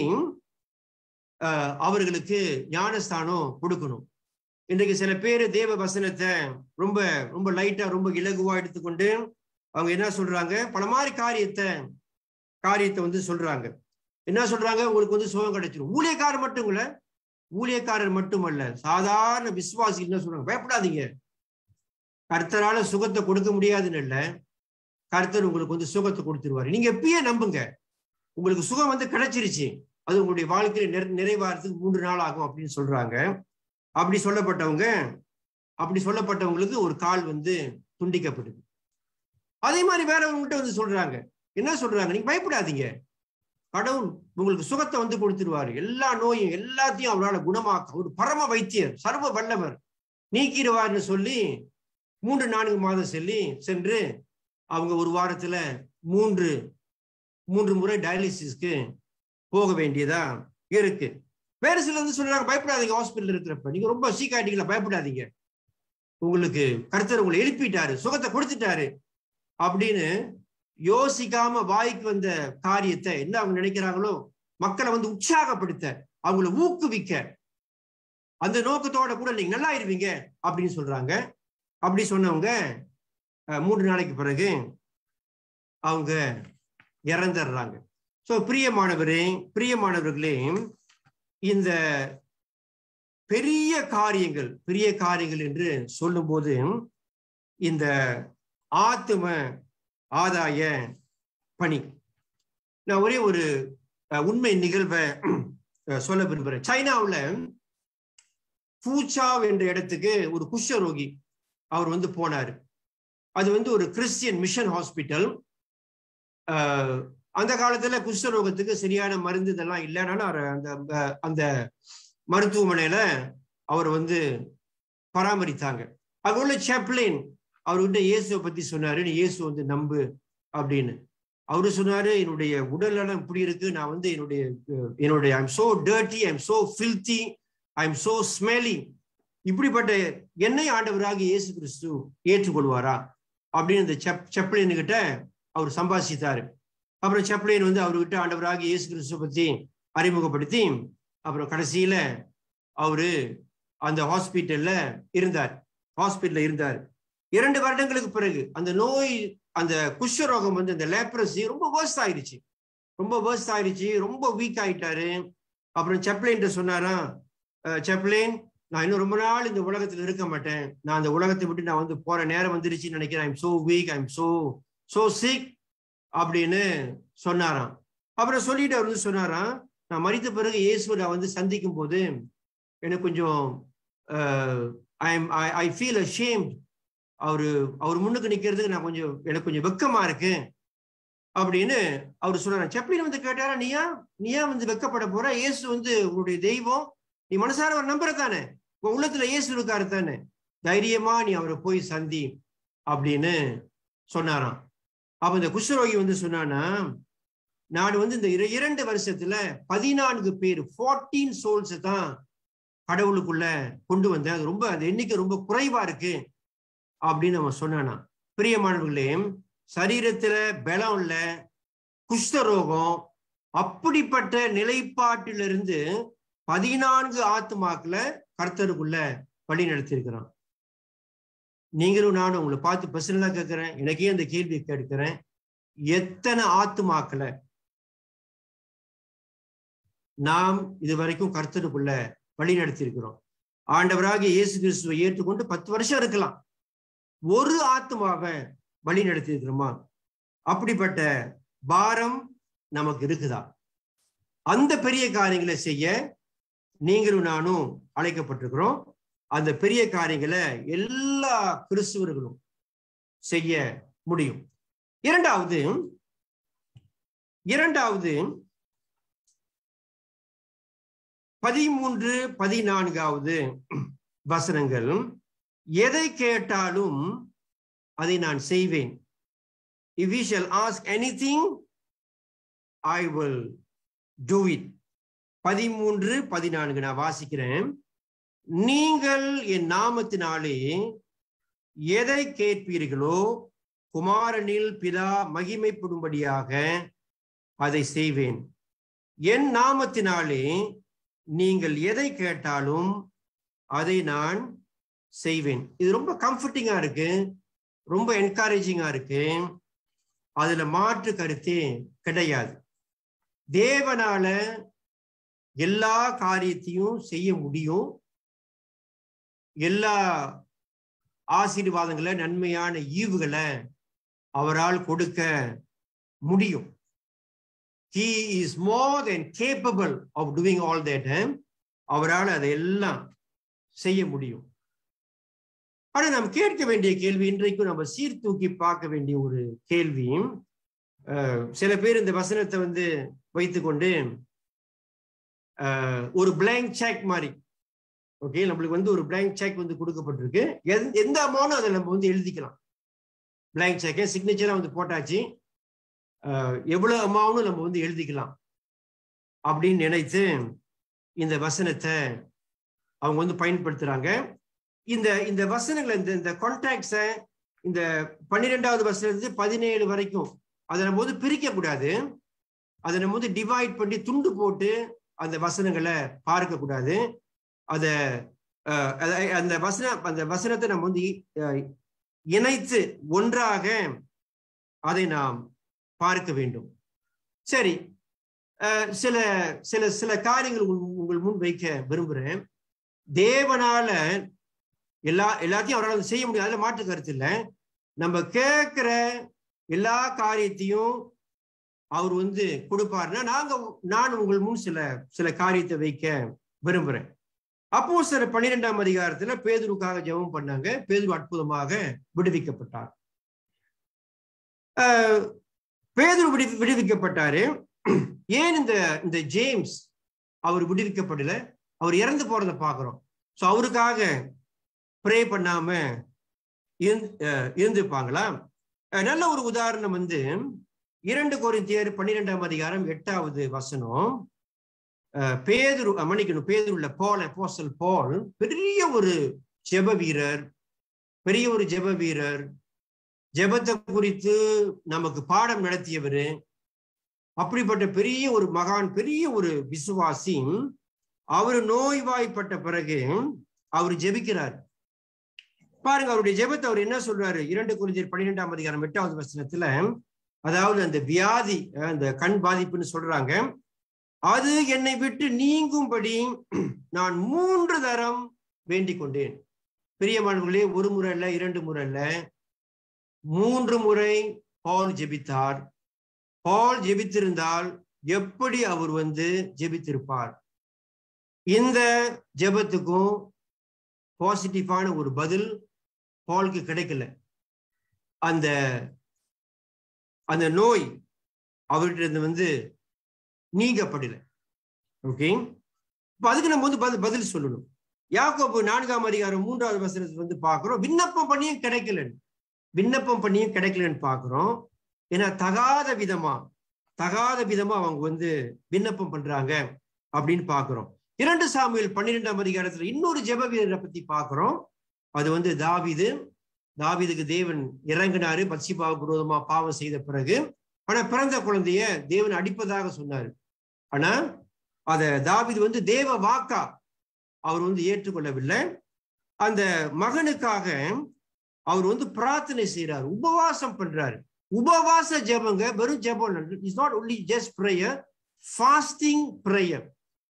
C: ஆஹ், அவர்களுக்கு ஞானஸ்தானம் கொடுக்கணும் இன்றைக்கு சில பேர் தேவ வசனத்தை ரொம்ப ரொம்ப லைட்டா ரொம்ப இலகுவா எடுத்துக்கொண்டு அவங்க என்ன சொல்றாங்க பல மாதிரி காரியத்தை காரியத்தை வந்து சொல்றாங்க என்ன சொல்றாங்க உங்களுக்கு வந்து சுகம் கிடைச்சிடும் ஊழியக்காரர் மட்டும் இல்ல ஊழியக்காரர் மட்டுமல்ல சாதாரண விசுவாசி என்ன சொல்றாங்க பயப்படாதீங்க கர்த்தரால சுகத்தை கொடுக்க முடியாதுன்னு இல்ல கர்த்தர் உங்களுக்கு வந்து சுகத்தை கொடுத்துருவாரு நீங்க எப்பயே நம்புங்க உங்களுக்கு சுகம் வந்து கிடைச்சிருச்சு அது உங்களுடைய வாழ்க்கையில நிறை நிறைவாகிறதுக்கு மூன்று நாள் ஆகும் அப்படின்னு சொல்றாங்க அப்படி சொல்லப்பட்டவங்க அப்படி சொல்லப்பட்டவங்களுக்கு ஒரு கால் வந்து துண்டிக்கப்படுது அதே மாதிரி வேறவங்ககிட்ட வந்து சொல்றாங்க என்ன சொல்றாங்க நீங்க பயப்படாதீங்க கடவுள் உங்களுக்கு சுகத்தை வந்து கொடுத்துருவாரு எல்லா நோயும் எல்லாத்தையும் அவரால குணமாக்க ஒரு பரம வைத்தியர் சர்வ வல்லவர் நீக்கிடுவார்னு சொல்லி மூன்று நான்கு மாதம் சொல்லி சென்று அவங்க ஒரு வாரத்துல மூன்று மூன்று முறை டயாலிசிஸ்க்கு போக வேண்டியதா இருக்கு வேறு சிலர் வந்து சொல்றாங்க பயப்படாதீங்க ஹாஸ்பிட்டல் இருக்கிறப்ப நீங்க ரொம்ப சீக் ஆயிட்டீங்களா பயப்படாதீங்க உங்களுக்கு கருத்தர் உங்களை எழுப்பிட்டாரு சுகத்தை கொடுத்துட்டாரு அப்படின்னு யோசிக்காம வாய்க்கு வந்த காரியத்தை என்ன அவங்க நினைக்கிறாங்களோ மக்களை வந்து உற்சாகப்படுத்த அவங்கள ஊக்குவிக்க அந்த நோக்கத்தோட கூட நீங்க நல்லா இருவீங்க அப்படின்னு சொல்றாங்க அப்படி சொன்னவங்க அஹ், மூன்று நாளைக்கு பிறகு அவங்க இறந்துடுறாங்க ஸோ பிரியமானவரே பிரியமானவர்களே இந்த பெரிய காரியங்கள் பெரிய காரியங்கள் என்று சொல்லும்போது இந்த ஆத்தும ஆதாய பணி நான் ஒரே ஒரு அஹ், உண்மை நிகழ்வை அஹ், சொல்ல விரும்புறேன் சைனாவுல பூச்சாவ் என்ற இடத்துக்கு ஒரு குஷ்டரோகி அவர் வந்து போனாரு அது வந்து ஒரு கிறிஸ்டியன் மிஷன் ஹாஸ்பிட்டல் அந்த காலத்துல குஷ்டரோகத்துக்கு சரியான மருந்து இதெல்லாம் இல்லைனாலும் அவர் அந்த அந்த- அந்த மருத்துவமனையில அவர் வந்து பராமரித்தாங்க அங்க உள்ள சாப்ளின் அவர்கிட்ட இயேசுவை பத்தி சொன்னாரு நீ இயேசு வந்து நம்பு அப்படின்னு அவரு சொன்னாரு என்னுடைய உடல் நலம் இப்படி இருக்கு நான் வந்து என்னுடைய அஹ், என்னுடைய I'm so dirty I'm so filthy I'm so smelly இப்படிப்பட்ட என்னை ஆண்டவராக இயேசு கிறிஸ்து ஏற்றுக்கொள்வாரா அப்படின்னு இந்த செப் செப்ளின் கிட்ட அவர் சம்பாஷித்தாரு அப்புறம் செப்ளின் வந்து அவர்கிட்ட ஆண்டவராக இயேசு கிறிஸ்துவ பத்தி அறிமுகப்படுத்தி அப்புறம் கடைசியில அவரு அந்த ஹாஸ்பிட்டல்ல இருந்தார் ஹாஸ்பிட்டல்ல இருந்தார் இரண்டு வருடங்களுக்கு பிறகு அந்த நோய் அந்த குஷ்டரோகம் வந்து அந்த லேப்ரசி ரொம்ப வேர்ஸ்ட் ஆயிடுச்சு ரொம்ப வேர்ஸ்ட் ஆயிடுச்சு ரொம்ப வீக் ஆயிட்டாரு அப்புறம் செப்ளைன் சொன்னாராம் "அஹ், செப்ளைன் நான் இன்னும் ரொம்ப நாள் இந்த உலகத்துல இருக்க மாட்டேன் நான் அந்த உலகத்தை விட்டு நான் வந்து போற நேரம் வந்துருச்சுன்னு நினைக்கிறேன் I'm so weak I'm so so sick அப்படின்னு சொன்னாராம் அப்புறம் சொல்லிட்டு அவர் வந்து சொன்னாராம் நான் மறித்த பிறகு இயேசுவை நான் வந்து சந்திக்கும் போது எனக்கு கொஞ்சம் ஐ ஐ ஃபீல் அ ஷேம் அவரு அவர் முன்னுக்கு நிக்கிறதுக்கு நான் கொஞ்சம் எனக்கு கொஞ்சம் வெக்கமா இருக்கு அப்படின்னு அவர் சொல்றாரு செப்ளின் வந்து கேட்டாரா நீயா நீயா வந்து வெக்கப்பட போற இயேசு வந்து உன்னுடைய தெய்வம் நீ மனசார அவர் நம்புற தானே உன் உள்ளத்துல இயேசு இருக்காரு தானே தைரியமா நீ அவரை போய் சந்தி அப்படின்னு சொன்னாராம் அப்ப இந்த குஷ்டரோகி வந்து சொன்னானா நான் வந்து இந்த இர- இரண்டு வருஷத்துல பதினான்கு பேர் 14 சோல்ஸ் தான் கடவுளுக்குள்ள கொண்டு வந்தேன் அது ரொம்ப அந்த எண்ணிக்கை ரொம்ப குறைவா இருக்கு அப்படின்னு அவன் சொன்னானா பிரியமானவர்களே சரீரத்துல பலம் இல்ல குஷ்டரோகம் அப்படிப்பட்ட நிலைப்பாட்டிலிருந்து பதினான்கு ஆத்துமாக்களை கர்த்தருக்குள்ள வழி நடத்தியிருக்கிறான் நீங்களும் நானும் உங்களை பார்த்து பர்சனலா கேட்கிறேன் எனக்கே அந்த கேள்வி கேட்கிறேன் எத்தனை ஆத்துமாக்களை நாம் இதுவரைக்கும் கர்த்தருக்குள்ள வழி நடத்தியிருக்கிறோம் ஆண்டவராகிய இயேசு கிறிஸ்துவை ஏற்றுக்கொண்டு பத்து வருஷம் இருக்கலாம் ஒரு ஆத்மாவை வழி நடத்தியிருக்கிறோமா அப்படிப்பட்ட பாரம் நமக்கு இருக்குதா அந்த பெரிய காரியங்களை செய்ய நீங்களும் நானும் அழைக்கப்பட்டிருக்கிறோம் அந்த பெரிய காரியங்களை எல்லா கிறிஸ்துவர்களும் செய்ய முடியும் இரண்டாவது இரண்டாவது பதிமூன்று பதினான்காவது வசனங்கள் எதை கேட்டாலும் அதை நான் செய்வேன் if we shall ask anything i will do it பதிமூன்று பதினான்கு நான் வாசிக்கிறேன் நீங்கள் என் நாமத்தினாலே எதை கேட்பீர்களோ குமாரனில் பிதா மகிமைப்படும்படியாக அதை செய்வேன் என் நாமத்தினாலே நீங்கள் எதை கேட்டாலும் அதை நான் செய்வேன் இது ரொம்ப கம்ஃபர்டிங்கா இருக்கு ரொம்ப என்கரேஜிங்கா இருக்கு அதுல மாற்று கருத்தே கிடையாது தேவனால எல்லா காரியத்தையும் செய்ய முடியும் எல்லா ஆசீர்வாதங்களை நன்மையான ஈவுகளை அவரால் கொடுக்க முடியும் he is more than capable of doing all that அவரால் அதையெல்லாம் செய்ய முடியும் ஆனா நாம் கேட்க வேண்டிய கேள்வி இன்றைக்கும் நம்ம சீர்தூக்கி பார்க்க வேண்டிய ஒரு கேள்வி அஹ், சில பேர் இந்த வசனத்தை வந்து வைத்துக்கொண்டு அஹ், ஒரு blank செக் மாதிரி ஓகே நம்மளுக்கு வந்து ஒரு blank செக் வந்து கொடுக்கப்பட்டிருக்கு எந்த- எந்த அமௌண்ட்டும் அதை நம்ம வந்து எழுதிக்கலாம் blank செக்கை சிக்னேச்சரா வந்து போட்டாச்சு அஹ், எவ்வளவு அம்மாவும் நம்ம வந்து எழுதிக்கலாம் அப்படின்னு நினைத்து இந்த வசனத்தை அவங்க வந்து பயன்படுத்துறாங்க இந்த இந்த வசனங்களை இந்த இந்த கான்டாக்ட்ஸை இந்த பன்னிரெண்டாவது வசனத்து பதினேழு வரைக்கும் அதை நம்ம வந்து பிரிக்க கூடாது அதை நம்ம வந்து டிவைட் பண்ணி துண்டு போட்டு அந்த வசனங்களை பார்க்க கூடாது அத அஹ், அத- அந்த வசன அந்த வசனத்தை நம்ம வந்து அஹ், இணைத்து ஒன்றாக அதை நாம் பார்க்க வேண்டும் சரி அஹ், சில சில சில காரியங்கள் உங்கள் உங்கள் முன் வைக்க விரும்புகிறேன் தேவனால எல்லா எல்லாத்தையும் அவரால் செய்ய முடியாது அதுல மாற்று கருத்து இல்லை நம்ம கேட்கிற எல்லா காரியத்தையும் அவர் வந்து கொடுப்பாருன்னா நாங்க நான் உங்கள் முன் சில சில காரியத்தை வைக்க விரும்புறேன் அப்போ சில பன்னிரெண்டாம் அதிகாரத்துல பேதுருக்காக ஜெபம் பண்ணாங்க பேதுரு அற்புதமாக விடுவிக்கப்பட்டார் ஆஹ் பேதுரு விடு விடுவிக்கப்பட்டாரு ஏன் இந்த இந்த ஜேம்ஸ் அவர் விடுவிக்கப்படல அவர் இறந்து போறத பாக்குறோம் சோ அவருக்காக ப்ரே பண்ணாம இருந்து- அஹ் இருந்திருப்பாங்களா அஹ் நல்ல ஒரு உதாரணம் வந்து இரண்டு கொரிந்தியர் பன்னிரெண்டாம் அதிகாரம் எட்டாவது வசனம் அஹ் பேதுரு அஹ் மன்னிக்கணும் பேதுருள்ள பால் அப்போஸ்தல் பால் பெரிய ஒரு ஜெப வீரர் பெரிய ஒரு ஜெப வீரர் ஜெபத்தை குறித்து நமக்கு பாடம் நடத்தியவர் அப்படிப்பட்ட பெரிய ஒரு மகான் பெரிய ஒரு விசுவாசி அவர் நோய்வாய்ப்பட்ட பிறகு அவர் ஜெபிக்கிறார் பாருங்க அவருடைய ஜெபத்தை அவர் என்ன சொல்றாரு இரண்டு குறிஞ்சியர் பன்னிரெண்டாம் அதிகாரம் எட்டாவது வசனத்துல அதாவது அந்த வியாதி அஹ், அந்த கண் பாதிப்புன்னு சொல்றாங்க அது என்னை விட்டு நீங்கும்படி நான் மூன்று தரம் வேண்டிக் கொண்டேன் பிரியமானவர்களே ஒரு முறை இல்ல இரண்டு முறை இல்ல மூன்று முறை பால் ஜெபித்தார் பால் ஜெபித்திருந்தால் எப்படி அவர் வந்து ஜெபித்திருப்பார் இந்த ஜெபத்துக்கும் பாசிட்டிவான ஒரு பதில் பாலுக்கு கிடைக்கல அந்த அந்த நோய் அவர்கிட்ட இருந்து வந்து நீங்கப்படல ஓகே இப்ப அதுக்கு நம்ம வந்து பதில் பதில் சொல்லணும் யாக்கோபு நான்காம் அதிகாரம் மூன்றாவது வசனத்தை வந்து பார்க்கிறோம் விண்ணப்பம் பண்ணியும் கிடைக்கல விண்ணப்பம் பண்ணியும் கிடைக்கலன்னு பார்க்கிறோம் ஏன்னா தகாத விதமா தகாத விதமா அவங்க வந்து விண்ணப்பம் பண்றாங்க அப்படின்னு பார்க்கிறோம் இரண்டு சாமுவேல் பன்னிரெண்டாம் அதிகாரத்துல இன்னொரு ஜெப வீரரை பத்தி பார்க்கிறோம் அது வந்து தாவீது தாவீதுக்கு தேவன் இறங்கினாரு பத்சிபாவுக்கு விரோதமா பாவம் செய்த பிறகு ஆனா பிறந்த குழந்தைய தேவன் அடிப்பதாக சொன்னாரு ஆனா அத தாவீது வந்து தேவ வாக்கா அவர் வந்து ஏற்றுக்கொள்ளவில்லை அந்த மகனுக்காக அவர் வந்து பிரார்த்தனை செய்யறாரு உபவாசம் பண்றாரு உபவாச ஜெபங்க வெறும் ஜெபம் is not only just prayer fasting prayer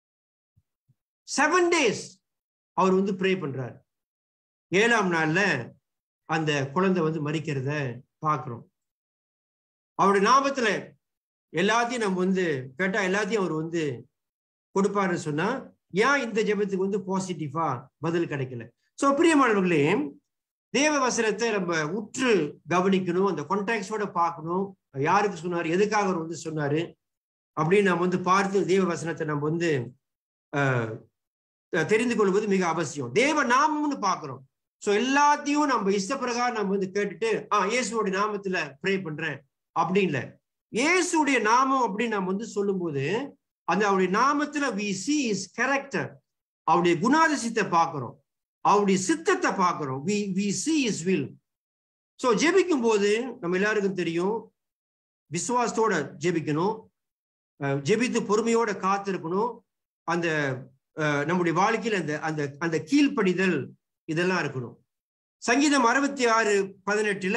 C: seven days அவர் வந்து ப்ரே பண்றாரு ஏழாம் நாள்ல அந்த குழந்தை வந்து மறிக்கிறத பார்க்கிறோம் அவருடைய நாமத்துல எல்லாத்தையும் நம்ம வந்து கேட்டா எல்லாத்தையும் அவர் வந்து கொடுப்பாருன்னு சொன்னா ஏன் இந்த ஜெபத்துக்கு வந்து பாசிட்டிவா பதில் கிடைக்கல சோ பிரியமானவர்களே தேவ வசனத்தை நம்ம உற்று கவனிக்கணும் அந்த கான்டாக்ட்ஸோட பார்க்கணும் யாருக்கு சொன்னாரு எதுக்காக அவர் வந்து சொன்னாரு அப்படின்னு நம்ம வந்து பார்த்து தேவ வசனத்தை நம்ம வந்து ஆஹ், தெரிந்து கொள்வது மிக அவசியம் தேவ நாமம்னு பார்க்கிறோம் சோ எல்லாத்தையும் நம்ம இஷ்டப்பிரகாரம் நம்ம வந்து கேட்டுட்டு ஆஹ் இயேசுவோட நாமத்துல ப்ரே பண்றேன் அப்படி இல்ல இயேசுடைய நாமம் அப்படின்னு நம்ம வந்து சொல்லும்போது அந்த அவருடைய நாமத்துல வி சி இஸ் கேரக்டர் அவருடைய குணாதிசயத்தை பார்க்கிறோம் அவருடைய சித்தத்தை பார்க்கிறோம் we we see his will so ஜெபிக்கும் போது நம்ம எல்லாருக்கும் தெரியும் விசுவாசத்தோட ஜெபிக்கணும் அஹ் ஜெபித்து பொறுமையோட காத்திருக்கணும் அந்த அஹ், நம்முடைய வாழ்க்கையில் அந்த அந்த அந்த கீழ்ப்படிதல் இதெல்லாம் இருக்கணும் சங்கீதம் அறுபத்தி ஆறு பதினெட்டுல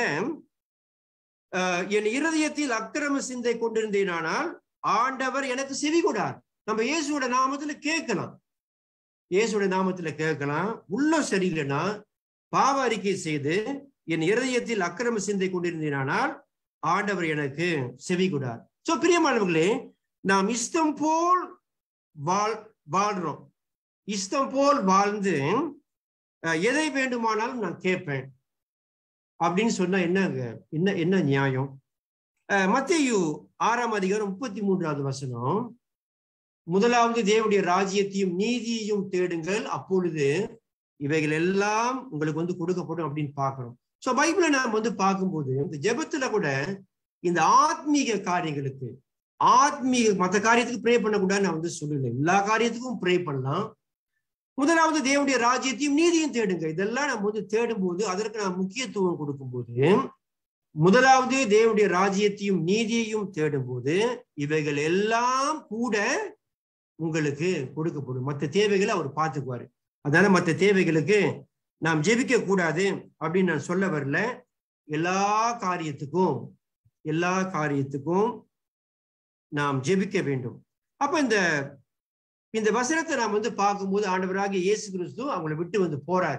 C: அஹ், என் இருதயத்தில் அக்கிரம சிந்தை கொண்டிருந்தேனானால் ஆண்டவர் எனக்கு செவி கொடார் நம்ம இயேசுவோட நாமத்துல கேட்கலாம் இயேசுவோட நாமத்துல கேட்கலாம் உள்ள சரியில்லைன்னா பாவ அறிக்கை செய்து என் இருதயத்தில் அக்கிரம சிந்தை கொண்டிருந்தேனானால் ஆண்டவர் எனக்கு செவி கொடார் சோ பிரியமானவர்களே நாம் இஷ்டம் போல் வாழ் வாழ்றோம் இஷ்டம் போல் வாழ்ந்து அஹ், எதை வேண்டுமானாலும் நான் கேட்பேன் அப்படின்னு சொன்னா என்னங்க என்ன என்ன நியாயம் அஹ், மத்தேயு ஆறாம் அதிகாரம் முப்பத்தி மூன்றாவது வசனம் முதலாவது தேவனுடைய ராஜ்யத்தையும் நீதியையும் தேடுங்கள் அப்பொழுது இவைகள் எல்லாம் உங்களுக்கு வந்து கொடுக்கப்படும் அப்படின்னு பார்க்கிறோம் சோ பைபிளை நாம் வந்து பார்க்கும்போது இந்த ஜெபத்துல கூட இந்த ஆத்மீக காரியங்களுக்கு ஆத்மீக மற்ற காரியத்துக்கு ப்ரே பண்ணக்கூடாது நான் வந்து சொல்லல எல்லா காரியத்துக்கும் ப்ரே பண்ணலாம் முதலாவது தேவனுடைய ராஜ்யத்தையும் நீதியும் தேடுங்க இதெல்லாம் நம்ம வந்து தேடும் போது அதற்கு நான் முக்கியத்துவம் கொடுக்கும்போது முதலாவது தேவனுடைய ராஜ்யத்தையும் நீதியையும் தேடும் போது இவைகள் எல்லாம் கூட உங்களுக்கு கொடுக்கப்படும் மற்ற தேவைகளை அவர் பார்த்துக்குவாரு அதனால மற்ற தேவைகளுக்கு நாம் ஜெபிக்க கூடாது அப்படின்னு நான் சொல்ல வரல எல்லா காரியத்துக்கும் எல்லா காரியத்துக்கும் நாம் ஜெபிக்க வேண்டும் அப்ப இந்த இந்த வசனத்தை நாம் வந்து பார்க்கும்போது ஆண்டவராகிய இயேசு கிறிஸ்து அவங்களை விட்டு வந்து போறாரு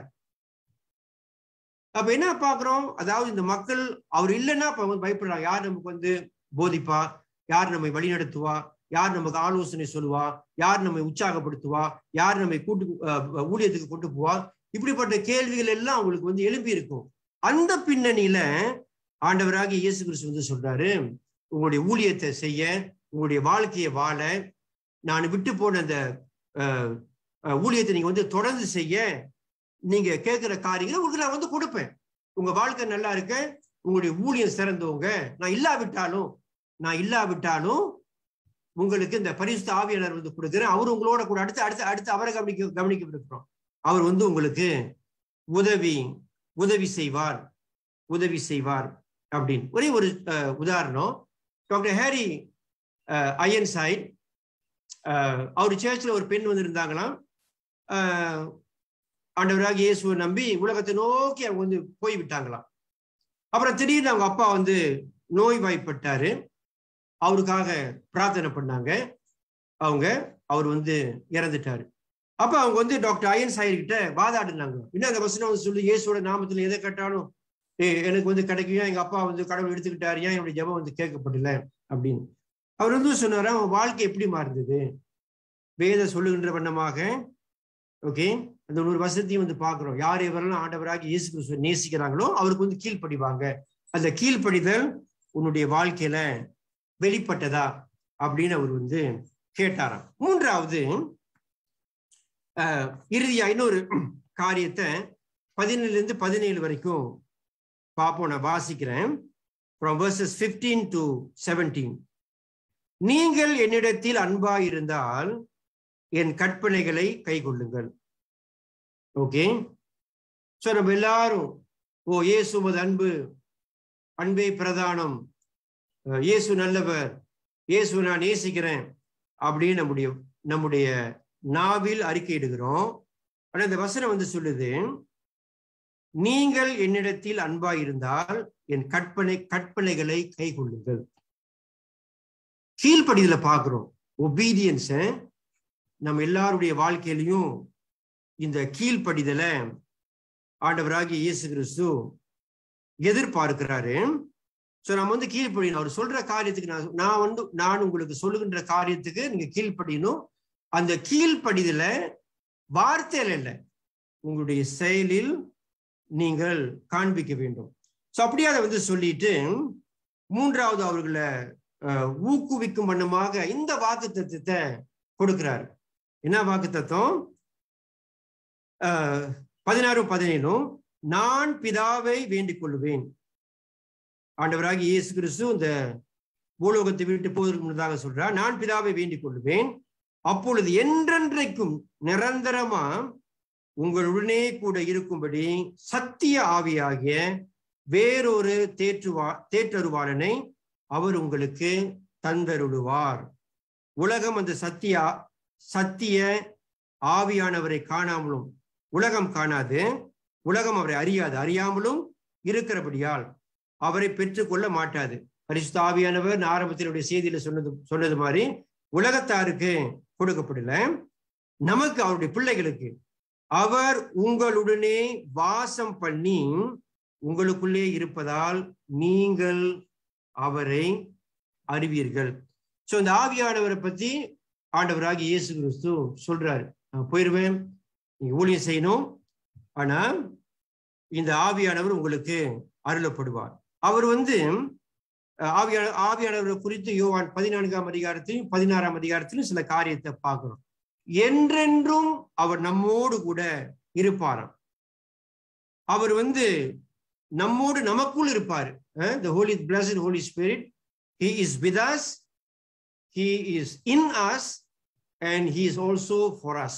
C: அப்ப என்ன பாக்குறோம் அதாவது இந்த மக்கள் அவர் இல்லைன்னா அப்ப வந்து பயப்படுறாங்க யார் நமக்கு வந்து போதிப்பா யார் நம்மை வழிநடத்துவா யார் நமக்கு ஆலோசனை சொல்லுவா யார் நம்மை உற்சாகப்படுத்துவா யார் நம்மை கூட்டு அஹ், ஊழியத்துக்கு கொண்டு போவா இப்படிப்பட்ட கேள்விகள் எல்லாம் அவங்களுக்கு வந்து எழுப்பி இருக்கும் அந்த பின்னணியில ஆண்டவராகிய இயேசு கிறிஸ்து வந்து சொல்றாரு உங்களுடைய ஊழியத்தை செய்ய உங்களுடைய வாழ்க்கையை வாழ நான் விட்டு போன அந்த அஹ், அஹ், ஊழியத்தை நீங்க வந்து தொடர்ந்து செய்ய நீங்க கேட்கிற காரியங்களை உங்களுக்கு நான் வந்து கொடுப்பேன் உங்க வாழ்க்கை நல்லா இருக்க உங்களுடைய ஊழியம் சிறந்தவங்க நான் இல்லாவிட்டாலும் நான் இல்லாவிட்டாலும் உங்களுக்கு இந்த பரிசுத்த ஆவியாளர் வந்து கொடுக்குறேன் அவர் உங்களோட கூட அடுத்து அடுத்து அடுத்து அவரை கவனிக்க கவனிக்க இருக்கிறோம் அவர் வந்து உங்களுக்கு உதவி உதவி செய்வார் உதவி செய்வார் அப்படின்னு ஒரே ஒரு அஹ், உதாரணம் டாக்டர் ஹேரி அயன் சைட் அவர் சேர்ச்சில் ஒரு பெண் வந்து இருந்தாங்களாம் அஹ், ஆண்டவராக இயேசுவை நம்பி உலகத்தை நோக்கி அவங்க வந்து போய் விட்டாங்களாம் அப்புறம் திடீர்னு அவங்க அப்பா வந்து நோய்வாய்ப்பட்டாரு அவருக்காக பிரார்த்தனை பண்ணாங்க அவங்க அவர் வந்து இறந்துட்டாரு அப்ப அவங்க வந்து டாக்டர் அயன் சாயர் கிட்ட வாதாடினாங்க என்ன அந்த வசனம் வந்து சொல்லி இயேசுவோட நாமத்துல எதை கேட்டாலும் ஏய், எனக்கு வந்து கிடைக்கும் எங்க அப்பா வந்து கடவுள் எடுத்துக்கிட்டாரு ஏன் என்னுடைய ஜெபம் வந்து கேட்கப்படல அப்படின்னு அவர் வந்து சொன்னாரு அவன் வாழ்க்கை எப்படி மாறுந்தது வேத சொல்லுகின்ற வண்ணமாக ஓகே அந்த ஒரு வசதியும் வந்து பார்க்கிறோம் யார் எவரெல்லாம் ஆண்டவராக இயேசு கிறிஸ்துவை நேசிக்கிறாங்களோ அவருக்கு வந்து கீழ்ப்படிவாங்க அந்த கீழ்ப்படிதல் உன்னுடைய வாழ்க்கையில வெளிப்பட்டதா அப்படின்னு அவர் வந்து கேட்டாராம் மூன்றாவது அஹ், இறுதியா இன்னொரு காரியத்தை பதினேழுல இருந்து பதினேழு வரைக்கும் பார்ப்போம் நான் வாசிக்கிறேன் from verses 15 to 17 நீங்கள் என்னிடத்தில் அன்பாயிருந்தால் என் கற்பனைகளை கைக்கொள்ளுங்கள் ஓகே சோ நம்ம எல்லாரும் ஓ இயேசு உமது அன்பு அன்பே பிரதானம் அஹ், இயேசு நல்லவர் இயேசு நான் நேசிக்கிறேன் அப்படின்னு நம்முடைய நம்முடைய நாவில் அறிக்கையிடுகிறோம் ஆனா இந்த வசனம் வந்து சொல்லுது நீங்கள் என்னிடத்தில் அன்பாயிருந்தால் என் கற்பனை கற்பனைகளை கைக்கொள்ளுங்கள் கீழ்ப்படிதல பார்க்கிறோம் ஒபீடியன்ஸ நம்ம எல்லாருடைய வாழ்க்கையிலையும் இந்த கீழ்ப்படிதலை ஆண்டவராகிய இயேசு கிறிஸ்து எதிர்பார்க்கிறாரு சோ நம்ம வந்து கீழ்ப்படியணும் அவர் சொல்ற காரியத்துக்கு நான் நான் வந்து நான் உங்களுக்கு சொல்லுகின்ற காரியத்துக்கு நீங்க கீழ்ப்படியணும் அந்த கீழ்ப்படிதல வார்த்தையில இல்லை உங்களுடைய செயலில் நீங்கள் காண்பிக்க வேண்டும் சோ அப்படியே அதை வந்து சொல்லிட்டு மூன்றாவது அவர்களை அஹ், ஊக்குவிக்கும் வண்ணமாக இந்த வாக்கு தத்துவத்தை கொடுக்கிறார் என்ன வாக்கு தத்துவம் பதினாறும் பதினேழும் நான் பிதாவை வேண்டிக் கொள்ளுவேன் ஆண்டவராகி இயேசு கிறிஸ்து இந்த பூலோகத்தை விட்டு போவதற்கு முன்னதாக சொல்றார் நான் பிதாவை வேண்டிக் கொள்ளுவேன் அப்பொழுது என்றென்றைக்கும் நிரந்தரமா உங்களுடனே கூட இருக்கும்படி சத்திய ஆவியாகிய வேறொரு தேற்றுவா தேற்றருவாளனை அவர் உங்களுக்கு தந்தருளுவார் உலகம் அந்த சத்தியா சத்திய ஆவியானவரை காணாமலும் உலகம் காணாது உலகம் அவரை அறியாது அறியாமலும் இருக்கிறபடியால் அவரை பெற்றுக்கொள்ள மாட்டாது பரிசுத்த ஆவியானவர் நான் ஆரம்பத்தினுடைய செய்தியில சொன்னது சொன்னது மாதிரி உலகத்தாருக்கு கொடுக்கப்படல நமக்கு அவருடைய பிள்ளைகளுக்கு அவர் உங்களுடனே வாசம் பண்ணி உங்களுக்குள்ளே இருப்பதால் நீங்கள் அவரை அறிவீர்கள் சோ இந்த ஆவியானவரை பத்தி ஆண்டவராகி இயேசு கிறிஸ்து சொல்றாரு நான் போயிருவேன் நீங்க ஊழியம் செய்யணும் ஆனா இந்த ஆவியானவர் உங்களுக்கு அருளப்படுவார் அவர் வந்து அஹ், ஆவியான ஆவியானவரை குறித்து யோவான் பதினான்காம் அதிகாரத்திலும் பதினாறாம் அதிகாரத்திலும் சில காரியத்தை பார்க்கிறோம் என்றென்றும் அவர் நம்மோடு கூட இருப்பாராம் அவர் வந்து நம்மோடு நமக்குள் இருப்பாரு the holy blessed Holy Spirit he is with us he is in us and he is also for us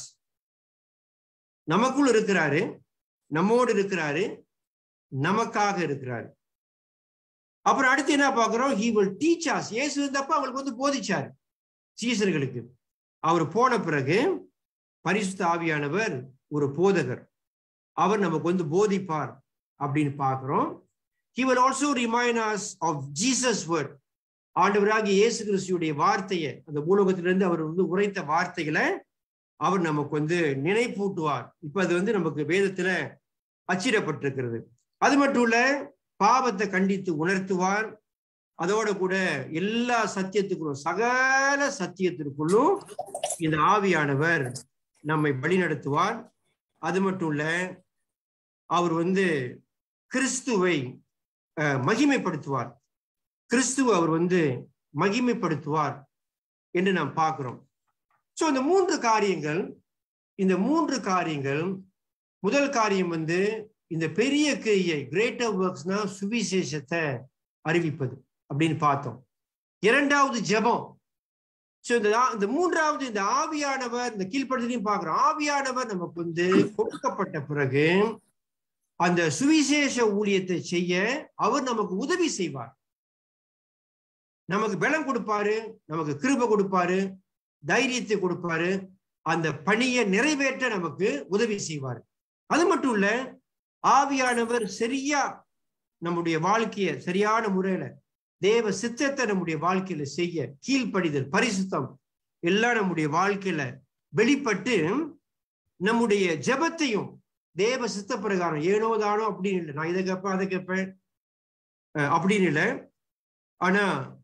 C: நமக்குள் இருக்கிறாரு நம்மோடு இருக்கிறாரு நமக்காக இருக்கிறாரு அப்புறம் அடுத்து என்ன பார்க்கிறோம் he will teach us இயேசு இருந்தப்ப அவங்களுக்கு வந்து போதிச்சார் சீசர்களுக்கு அவர் போன பிறகு பரிசுத்த ஆவியானவர் ஒரு போதகர் அவர் நமக்கு வந்து போதிப்பார் அப்படின்னு பார்க்கிறோம் he will also remind us of jesus word ஆண்டவராகிய இயேசு கிறிஸ்துடைய வார்த்தையை அந்த பூலோகத்திலிருந்து அவர் வந்து உரைத்த வார்த்தைகளை அவர் நமக்கு வந்து நினைப்பூட்டுவார் இப்ப அது வந்து நமக்கு வேதத்துல அச்சிடப்பட்டிருக்கிறது அது மட்டும் இல்ல பாவத்தை கண்டித்து உணர்த்துவார் அதோட கூட எல்லா சத்தியத்துக்குள்ளும் சகல சத்தியத்திற்குள்ளும் இந்த ஆவியானவர் நம்மை வழிநடத்துவார் அது மட்டும் இல்ல அவர் வந்து கிறிஸ்துவை அஹ், மகிமைப்படுத்துவார் கிறிஸ்துவ அவர் வந்து மகிமைப்படுத்துவார் என்று நாம் பார்க்கிறோம் சோ இந்த மூன்று காரியங்கள் இந்த மூன்று காரியங்கள் முதல் காரியம் வந்து இந்த பெரிய கிரியை கிரேட்டர் ஒர்க்ஸ்னா சுவிசேஷத்தை அறிவிப்பது அப்படின்னு பார்த்தோம் இரண்டாவது ஜெபம் சோ இந்த ஆ- இந்த மூன்றாவது இந்த ஆவியானவர் இந்த கீழ்ப்படுத்தலையும் பார்க்கிறோம் ஆவியானவர் நமக்கு வந்து கொடுக்கப்பட்ட பிறகு அந்த சுவிசேஷ ஊழியத்தை செய்ய அவர் நமக்கு உதவி செய்வார் நமக்கு பலம் கொடுப்பாரு நமக்கு கிருபை கொடுப்பாரு தைரியத்தை கொடுப்பாரு அந்த பணியை நிறைவேற்ற நமக்கு உதவி செய்வார் அது மட்டும் இல்ல ஆவியானவர் சரியா நம்முடைய வாழ்க்கைய சரியான முறையில தேவ சித்தத்தை நம்முடைய வாழ்க்கையில செய்ய கீழ்ப்படிதல் பரிசுத்தம் எல்லாம் நம்முடைய வாழ்க்கையில வெளிப்பட்டு நம்முடைய ஜெபத்தையும் தேவ சித்த பிரகாரம் ஏனோ தானோ அப்படின்னு இல்லை நான் இதை கேட்பேன் அதை கேட்பேன் அஹ் அப்படின்னு இல்லை ஆனா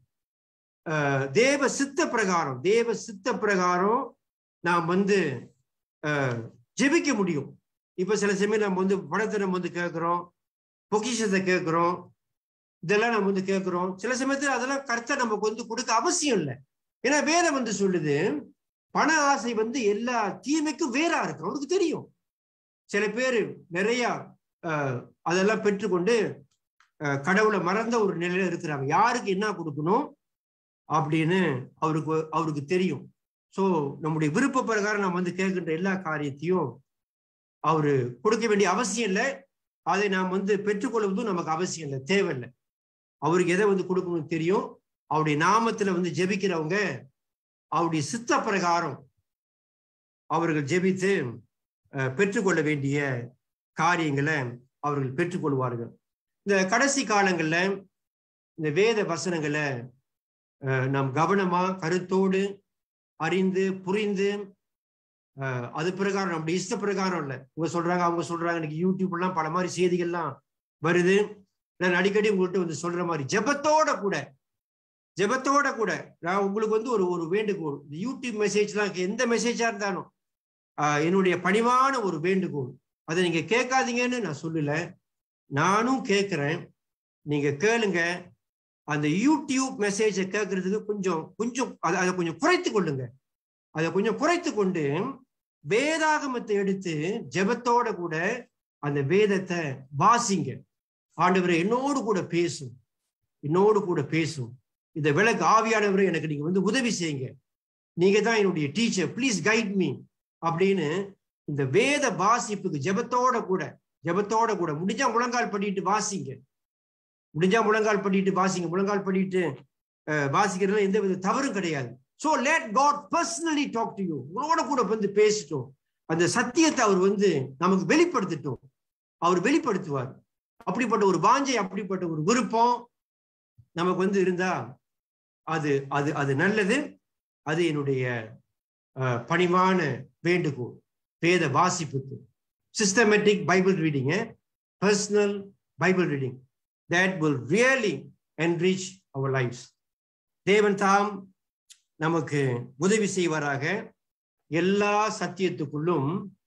C: அஹ் தேவ சித்த பிரகாரம் தேவ சித்த பிரகாரம் நாம் வந்து அஹ், ஜெபிக்க முடியும் இப்ப சில சமயம் நம்ம வந்து பணத்தை நம்ம வந்து கேட்கிறோம் பொக்கிஷத்தை கேட்கிறோம் இதெல்லாம் நம்ம வந்து கேட்கிறோம் சில சமயத்துல அதெல்லாம் கரெக்டா நமக்கு வந்து கொடுக்க அவசியம் இல்லை ஏன்னா வேதம் வந்து சொல்லுது பண ஆசை வந்து எல்லா தீமைக்கும் வேறா இருக்கு அவனுக்கு தெரியும் சில பேர் நிறைய அஹ், அதெல்லாம் பெற்றுக்கொண்டு அஹ், கடவுளை மறந்த ஒரு நிலையில இருக்கிறாங்க யாருக்கு என்ன கொடுக்கணும் அப்படின்னு அவருக்கு அவருக்கு தெரியும் சோ நம்முடைய விருப்ப பிரகாரம் நம்ம வந்து கேட்கின்ற எல்லா காரியத்தையும் அவரு கொடுக்க வேண்டிய அவசியம் இல்லை அதை நாம் வந்து பெற்றுக்கொள்வதும் நமக்கு அவசியம் இல்லை தேவையில்லை அவருக்கு எதை வந்து கொடுக்கணும்னு தெரியும் அவருடைய நாமத்துல வந்து ஜெபிக்கிறவங்க அவருடைய சித்த பிரகாரம் அவர்கள் ஜெபித்து அஹ், பெற்றுக்கொள்ள வேண்டிய காரியங்களை அவர்கள் பெற்றுக்கொள்வார்கள் இந்த கடைசி காலங்கள்ல இந்த வேத வசனங்களை அஹ், நாம் கவனமா கருத்தோடு அறிந்து புரிந்து அஹ், அது பிரகாரம் நம்முடைய இஷ்ட பிரகாரம் இல்லை இவங்க சொல்றாங்க அவங்க சொல்றாங்க இன்னைக்கு யூடியூப் எல்லாம் பல மாதிரி செய்திகள்லாம் வருது நான் அடிக்கடி உங்கள்கிட்ட வந்து சொல்ற மாதிரி ஜெபத்தோட கூட ஜெபத்தோட கூட நான் உங்களுக்கு வந்து ஒரு ஒரு வேண்டுகோள் இந்த யூடியூப் மெசேஜ்லாம் எந்த மெசேஜா இருந்தாலும் ஆஹ், என்னுடைய பணிவான ஒரு வேண்டுகோள் அதை நீங்க கேட்காதீங்கன்னு நான் சொல்லல நானும் கேட்கிறேன் நீங்க கேளுங்க அந்த யூடியூப் மெசேஜை கேட்கறதுக்கு கொஞ்சம் கொஞ்சம் அதை அதை கொஞ்சம் குறைத்து கொள்ளுங்க அதை கொஞ்சம் குறைத்து கொண்டு வேதாகமத்தை எடுத்து ஜெபத்தோட கூட அந்த வேதத்தை வாசிங்க ஆண்டவரை என்னோடு கூட பேசும் என்னோடு கூட பேசும் இந்த விளக்கு ஆவியானவரை எனக்கு நீங்க வந்து உதவி செய்யுங்க நீங்க தான் என்னுடைய டீச்சர் ப்ளீஸ் கைட் மீ அப்படின்னு இந்த வேத வாசிப்புக்கு ஜெபத்தோட கூட ஜெபத்தோட கூட முடிஞ்சா முழங்கால் பண்ணிட்டு வாசிங்க முடிஞ்சா முழங்கால் பண்ணிட்டு வாசிங்க முழங்கால் பண்ணிட்டு அஹ், வாசிக்கிறதுல எந்த வித தவறும் கிடையாது so let God personally talk to you உங்களோட கூட வந்து பேசிட்டோம் அந்த சத்தியத்தை அவர் வந்து நமக்கு வெளிப்படுத்திட்டோம் அவர் வெளிப்படுத்துவார் அப்படிப்பட்ட ஒரு வாஞ்சை அப்படிப்பட்ட ஒரு விருப்பம் நமக்கு வந்து இருந்தா அது அது அது நல்லது அது என்னுடைய அஹ், பணிவான வேண்டுகோள் வேத வாசிப்புக்கு systematic Bible reading personal Bible reading that will really enrich our lives தேவன் தாம் நமக்கு உதவி செய்வாராக எல்லா சத்தியத்துக்குள்ளும்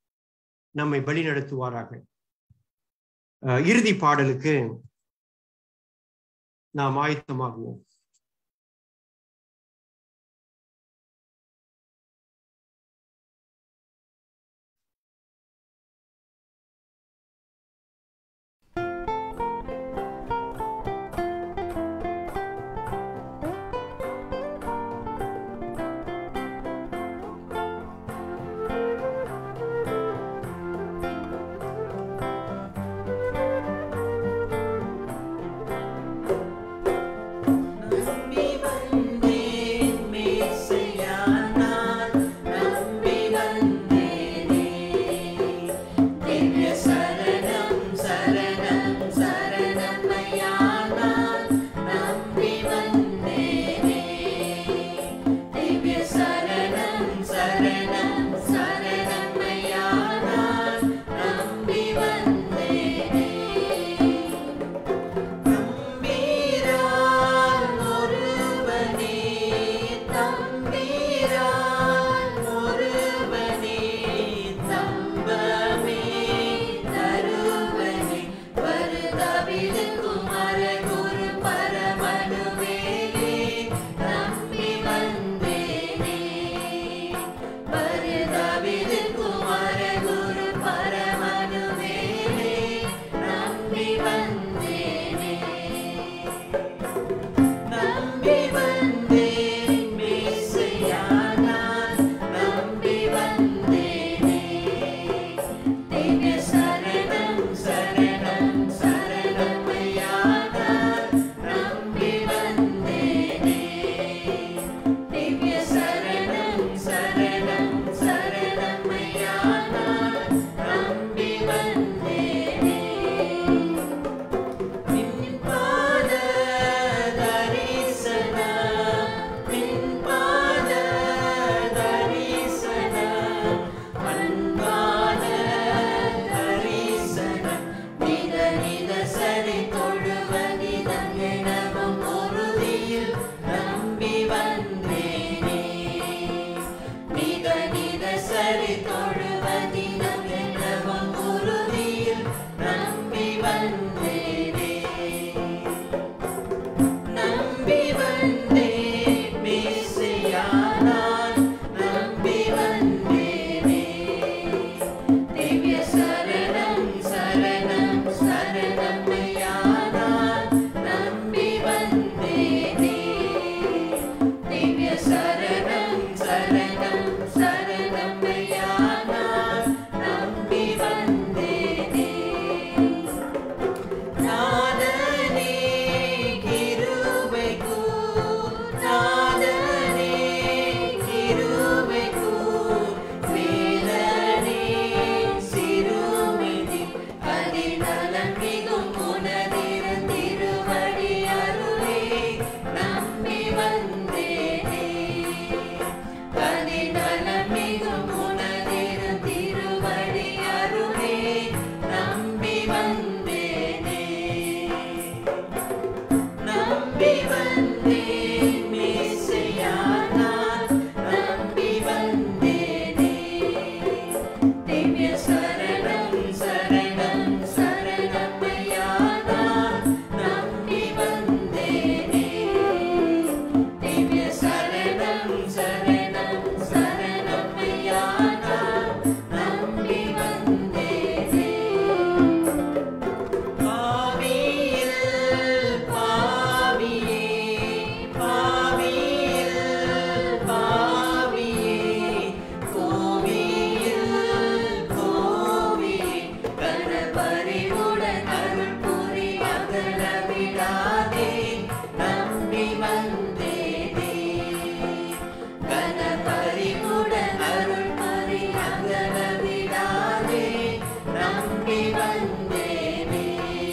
C: நம்மை வழிநடத்துவாராக அஹ், இறுதி பாடலுக்கு நாம் ஆயத்தமாகுவோம்
D: சரணம் சரணம் சரணம் ஐயா நான் நம்பி வந்தேனே நாதனே கிருபைக்கு நாதனே கிருபைக்கு வேலனே சிறுமிதி அதிநலம் மிகும் உனதிரு திருவடி அருளே நம்பி வந்தேனே அதிநலம் மிகும் உனதிரு திருவடி அருளே நம்பி வந்தேனே நம்பி வந்தேன் மேசையா நான் நம்பி வந்தேனே திவ்ய சரணம் சரணம் சரணம் ஐயா நான் நம்பி வந்தேனே திவ்ய சரணம் சரணம் சரணம் ஐயா நான் நம்பி வந்தேனே பாவியில் பாவியே பாவியில் பாவியே கோவியில் கோவியே கணபரிவுடன் அருள் புரி அகல விடாதே நம்பி வந்தேனே கணபரிவுடன் அருள் புரி அகல விடாதே நம்பி வந்தேனே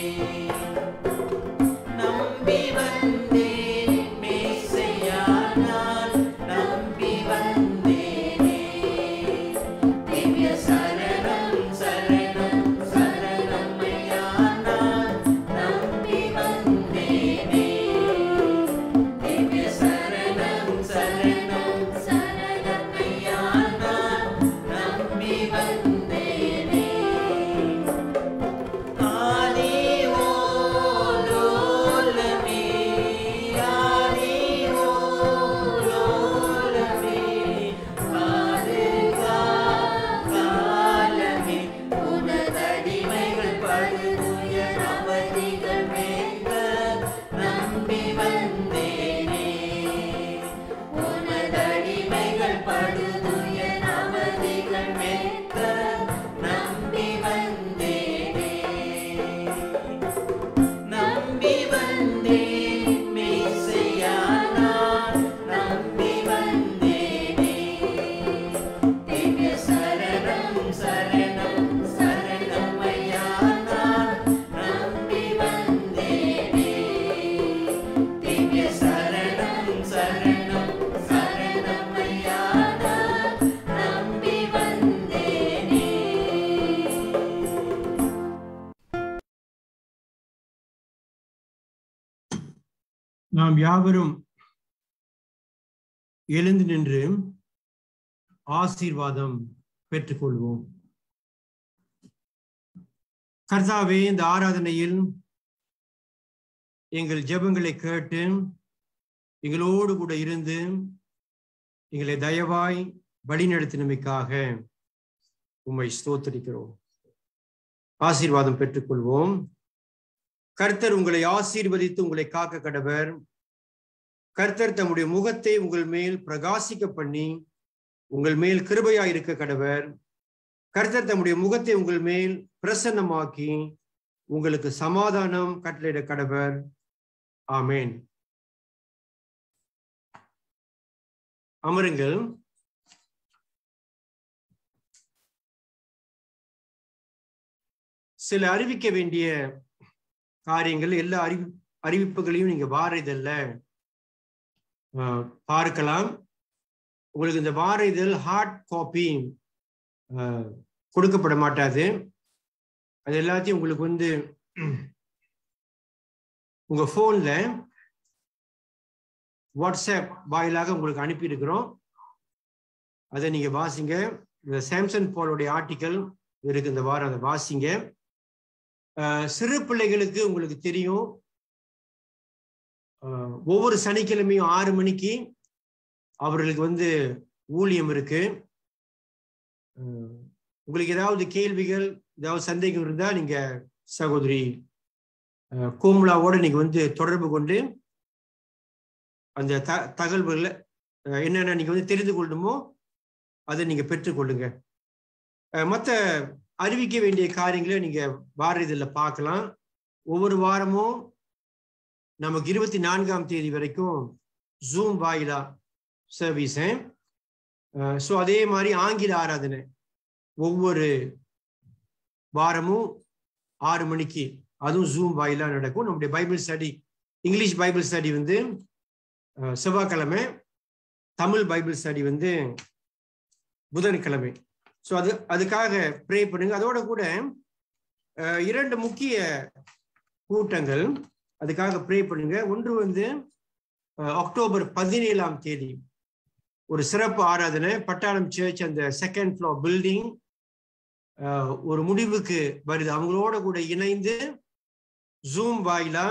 D: நம்பி வந்தேன் மேசையா நான் நம்பி வந்தேனே திவ்ய சரணம் சரணம் சரணம் ஐயா நான் நம்பி வந்தேனே திவ்ய சரணம் சரணம் சரணம் ஐயா நான் நம்பி வந்தேனே ஆதி ஓலோலமே ஆதி ஓலோலமே பாதுகா காலமே உனதடிமைகள் படுதுயர் அவதிகள் மேற்க நம்பி வந்தேனே உனதடிமைகள் படுதுயர் அவதிகள் மேற்க நம்பி வந்தேனே நம்பி வந்தேன் மேசையா நான் நம்பி வந்தேனே திவ்ய சரணம் சரணம் சரணம் ஐயா நான் நம்பி வந்தேனே திவ்ய சரணம் சரணம் சரணம் ஐயா நான் நம்பி வந்தேனே
C: நாம் யாவரும் எழுந்து நின்று ஆசீர்வாதம் பெற்றுக்கொள்வோம் கர்த்தாவே இந்த ஆராதனையில் எங்கள் ஜெபங்களை கேட்டு எங்களோடு கூட இருந்து எங்களை தயவாய் வழிநடத்தினமைக்காக உம்மை ஸ்தோத்தரிக்கிறோம் ஆசீர்வாதம் பெற்றுக்கொள்வோம் கர்த்தர் உங்களை ஆசீர்வதித்து உங்களை காக்க கடவர் கர்த்தர் தம்முடைய முகத்தை உங்கள் மேல் பிரகாசிக்க பண்ணி உங்கள் மேல் கிருபையா இருக்க கடவர் கர்த்தர் தம்முடைய முகத்தை உங்கள் மேல் பிரசன்னமாக்கி உங்களுக்கு சமாதானம் கட்டளையிட கடவர் ஆமேன் அமருங்கள் சில அறிவிக்க வேண்டிய காரியங்கள் எல்லா அறிவி அறிவிப்புகளையும் நீங்க வார இதழ்ல ஆஹ், பார்க்கலாம் உங்களுக்கு இந்த வார இதழ் ஹார்ட் காப்பி கொடுக்கப்பட மாட்டாது அது எல்லாத்தையும் உங்களுக்கு வந்து உங்க போன்ல வாட்ஸ்அப் வாயிலாக உங்களுக்கு அனுப்பியிருக்கிறோம் அதை நீங்க வாசிங்க இந்த சாம்சன் பாலுடைய ஆர்டிக்கல் இருக்கு இந்த வாரம் அதை வாசிங்க ஆஹ் சிறு பிள்ளைகளுக்கு உங்களுக்கு தெரியும் ஆஹ் ஒவ்வொரு சனிக்கிழமையும் ஆறு மணிக்கு அவர்களுக்கு வந்து ஊழியம் இருக்கு ஆஹ் உங்களுக்கு ஏதாவது கேள்விகள் ஏதாவது சந்தேகம் இருந்தா நீங்க சகோதரி ஆஹ் கோமலாவோட நீங்க வந்து தொடர்பு கொண்டு அந்த த தகவல்களை அஹ் என்னென்ன நீங்க வந்து தெரிந்து கொள்ளணுமோ அதை நீங்க பெற்றுக்கொள்ளுங்க அஹ் மத்த அறிவிக்க வேண்டிய காரியங்களை நீங்க வார இதில் பார்க்கலாம் ஒவ்வொரு வாரமும் நமக்கு இருபத்தி நான்காம் தேதி வரைக்கும் ஜூம் வாயிலா சர்வீஸ் ஸோ அதே மாதிரி ஆங்கில ஆராதனை ஒவ்வொரு வாரமும் ஆறு மணிக்கு அதுவும் ஜூம் வாயிலா நடக்கும் நம்முடைய Bible study English Bible study வந்து அஹ், செவ்வாய்க்கிழமை தமிழ் பைபிள் ஸ்டடி வந்து புதன்கிழமை ஸோ அது அதுக்காக ப்ரே பண்ணுங்க அதோட கூட அஹ், இரண்டு முக்கிய கூட்டங்கள் அதுக்காக ப்ரே பண்ணுங்க ஒன்று வந்து அஹ், அக்டோபர் பதினேழாம் தேதி ஒரு சிறப்பு ஆராதனை பட்டாளம் சர்ச் அந்த செகண்ட் ஃப்ளோர் பில்டிங் ஒரு முடிவுக்கு வருது அவங்களோட கூட இணைந்து ஜூம் வாயிலா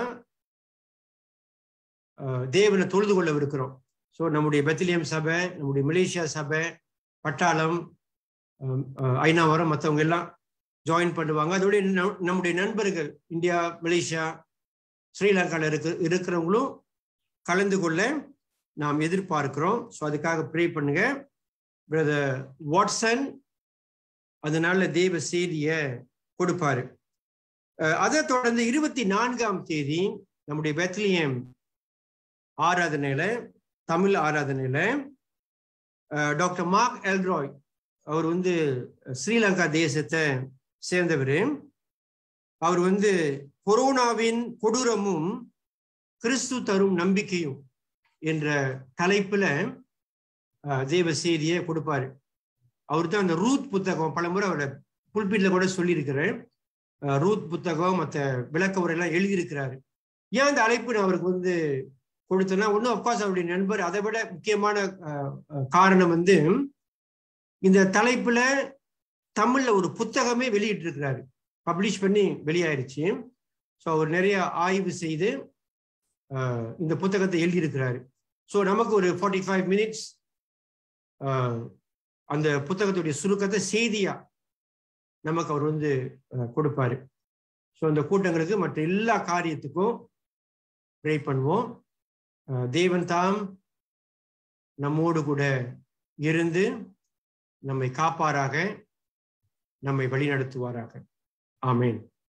C: அஹ், தேவனை தொழுது கொள்ளவிருக்கிறோம் ஸோ நம்முடைய பெத்திலியம் சபை நம்முடைய மலேசியா சபை பட்டாளம் அஹ், அஹ், ஐநாவரம் மற்றவங்க எல்லாம் ஜாயின் பண்ணுவாங்க அதோட நம்- நம்முடைய நண்பர்கள் இந்தியா மலேசியா ஸ்ரீலங்காவில் இருக்க இருக்கிறவங்களும் கலந்து கொள்ள நாம் எதிர்பார்க்கிறோம் ஸோ அதுக்காக ப்ரே பண்ணுங்க பிரதர் வாட்சன் அதனால தேவ செய்தியை கொடுப்பாரு அஹ், அதை தொடர்ந்து இருபத்தி நான்காம் தேதி நம்முடைய பெத்லியம் ஆராதனையில தமிழ் ஆராதனையில அஹ், டாக்டர் மார்க் எல்ராய் அவர் வந்து ஸ்ரீலங்கா தேசத்தை சேர்ந்தவர் அவர் வந்து கொரோனாவின் கொடூரமும் கிறிஸ்து தரும் நம்பிக்கையும் என்ற தலைப்புல அஹ், தேவ செய்தியை கொடுப்பாரு அவர் தான் அந்த ரூத் புத்தகம் பலமுறை அவரோட புல்பீட்ல கூட சொல்லியிருக்கிறேன் அஹ், ரூத் புத்தகம் மற்ற விளக்க உரையெல்லாம் எழுதியிருக்கிறாரு ஏன் அந்த அழைப்பு நான் அவருக்கு வந்து கொடுத்தேன்னா ஒன்றும் அப்காஸ் அவருடைய நண்பர் அதை விட முக்கியமான அஹ், அஹ், காரணம் வந்து இந்த தலைப்புல தமிழ்ல ஒரு புத்தகமே வெளியிட்டு இருக்கிறாரு பப்ளிஷ் பண்ணி வெளியாயிருச்சு ஸோ அவர் நிறைய ஆய்வு செய்து அஹ், இந்த புத்தகத்தை எழுதியிருக்கிறாரு ஸோ நமக்கு ஒரு ஃபார்ட்டி ஃபைவ் மினிட்ஸ் அந்த புத்தகத்துடைய சுருக்கத்தை செய்தியா நமக்கு அவர் வந்து அஹ், கொடுப்பாரு ஸோ அந்த கூட்டங்களுக்கு மற்ற எல்லா காரியத்துக்கும் ப்ரே பண்ணுவோம் அஹ், தேவன் தாம் நம்மோடு கூட இருந்து நம்மை காப்பாராக நம்மை வழிநடத்துவாராக ஆமென்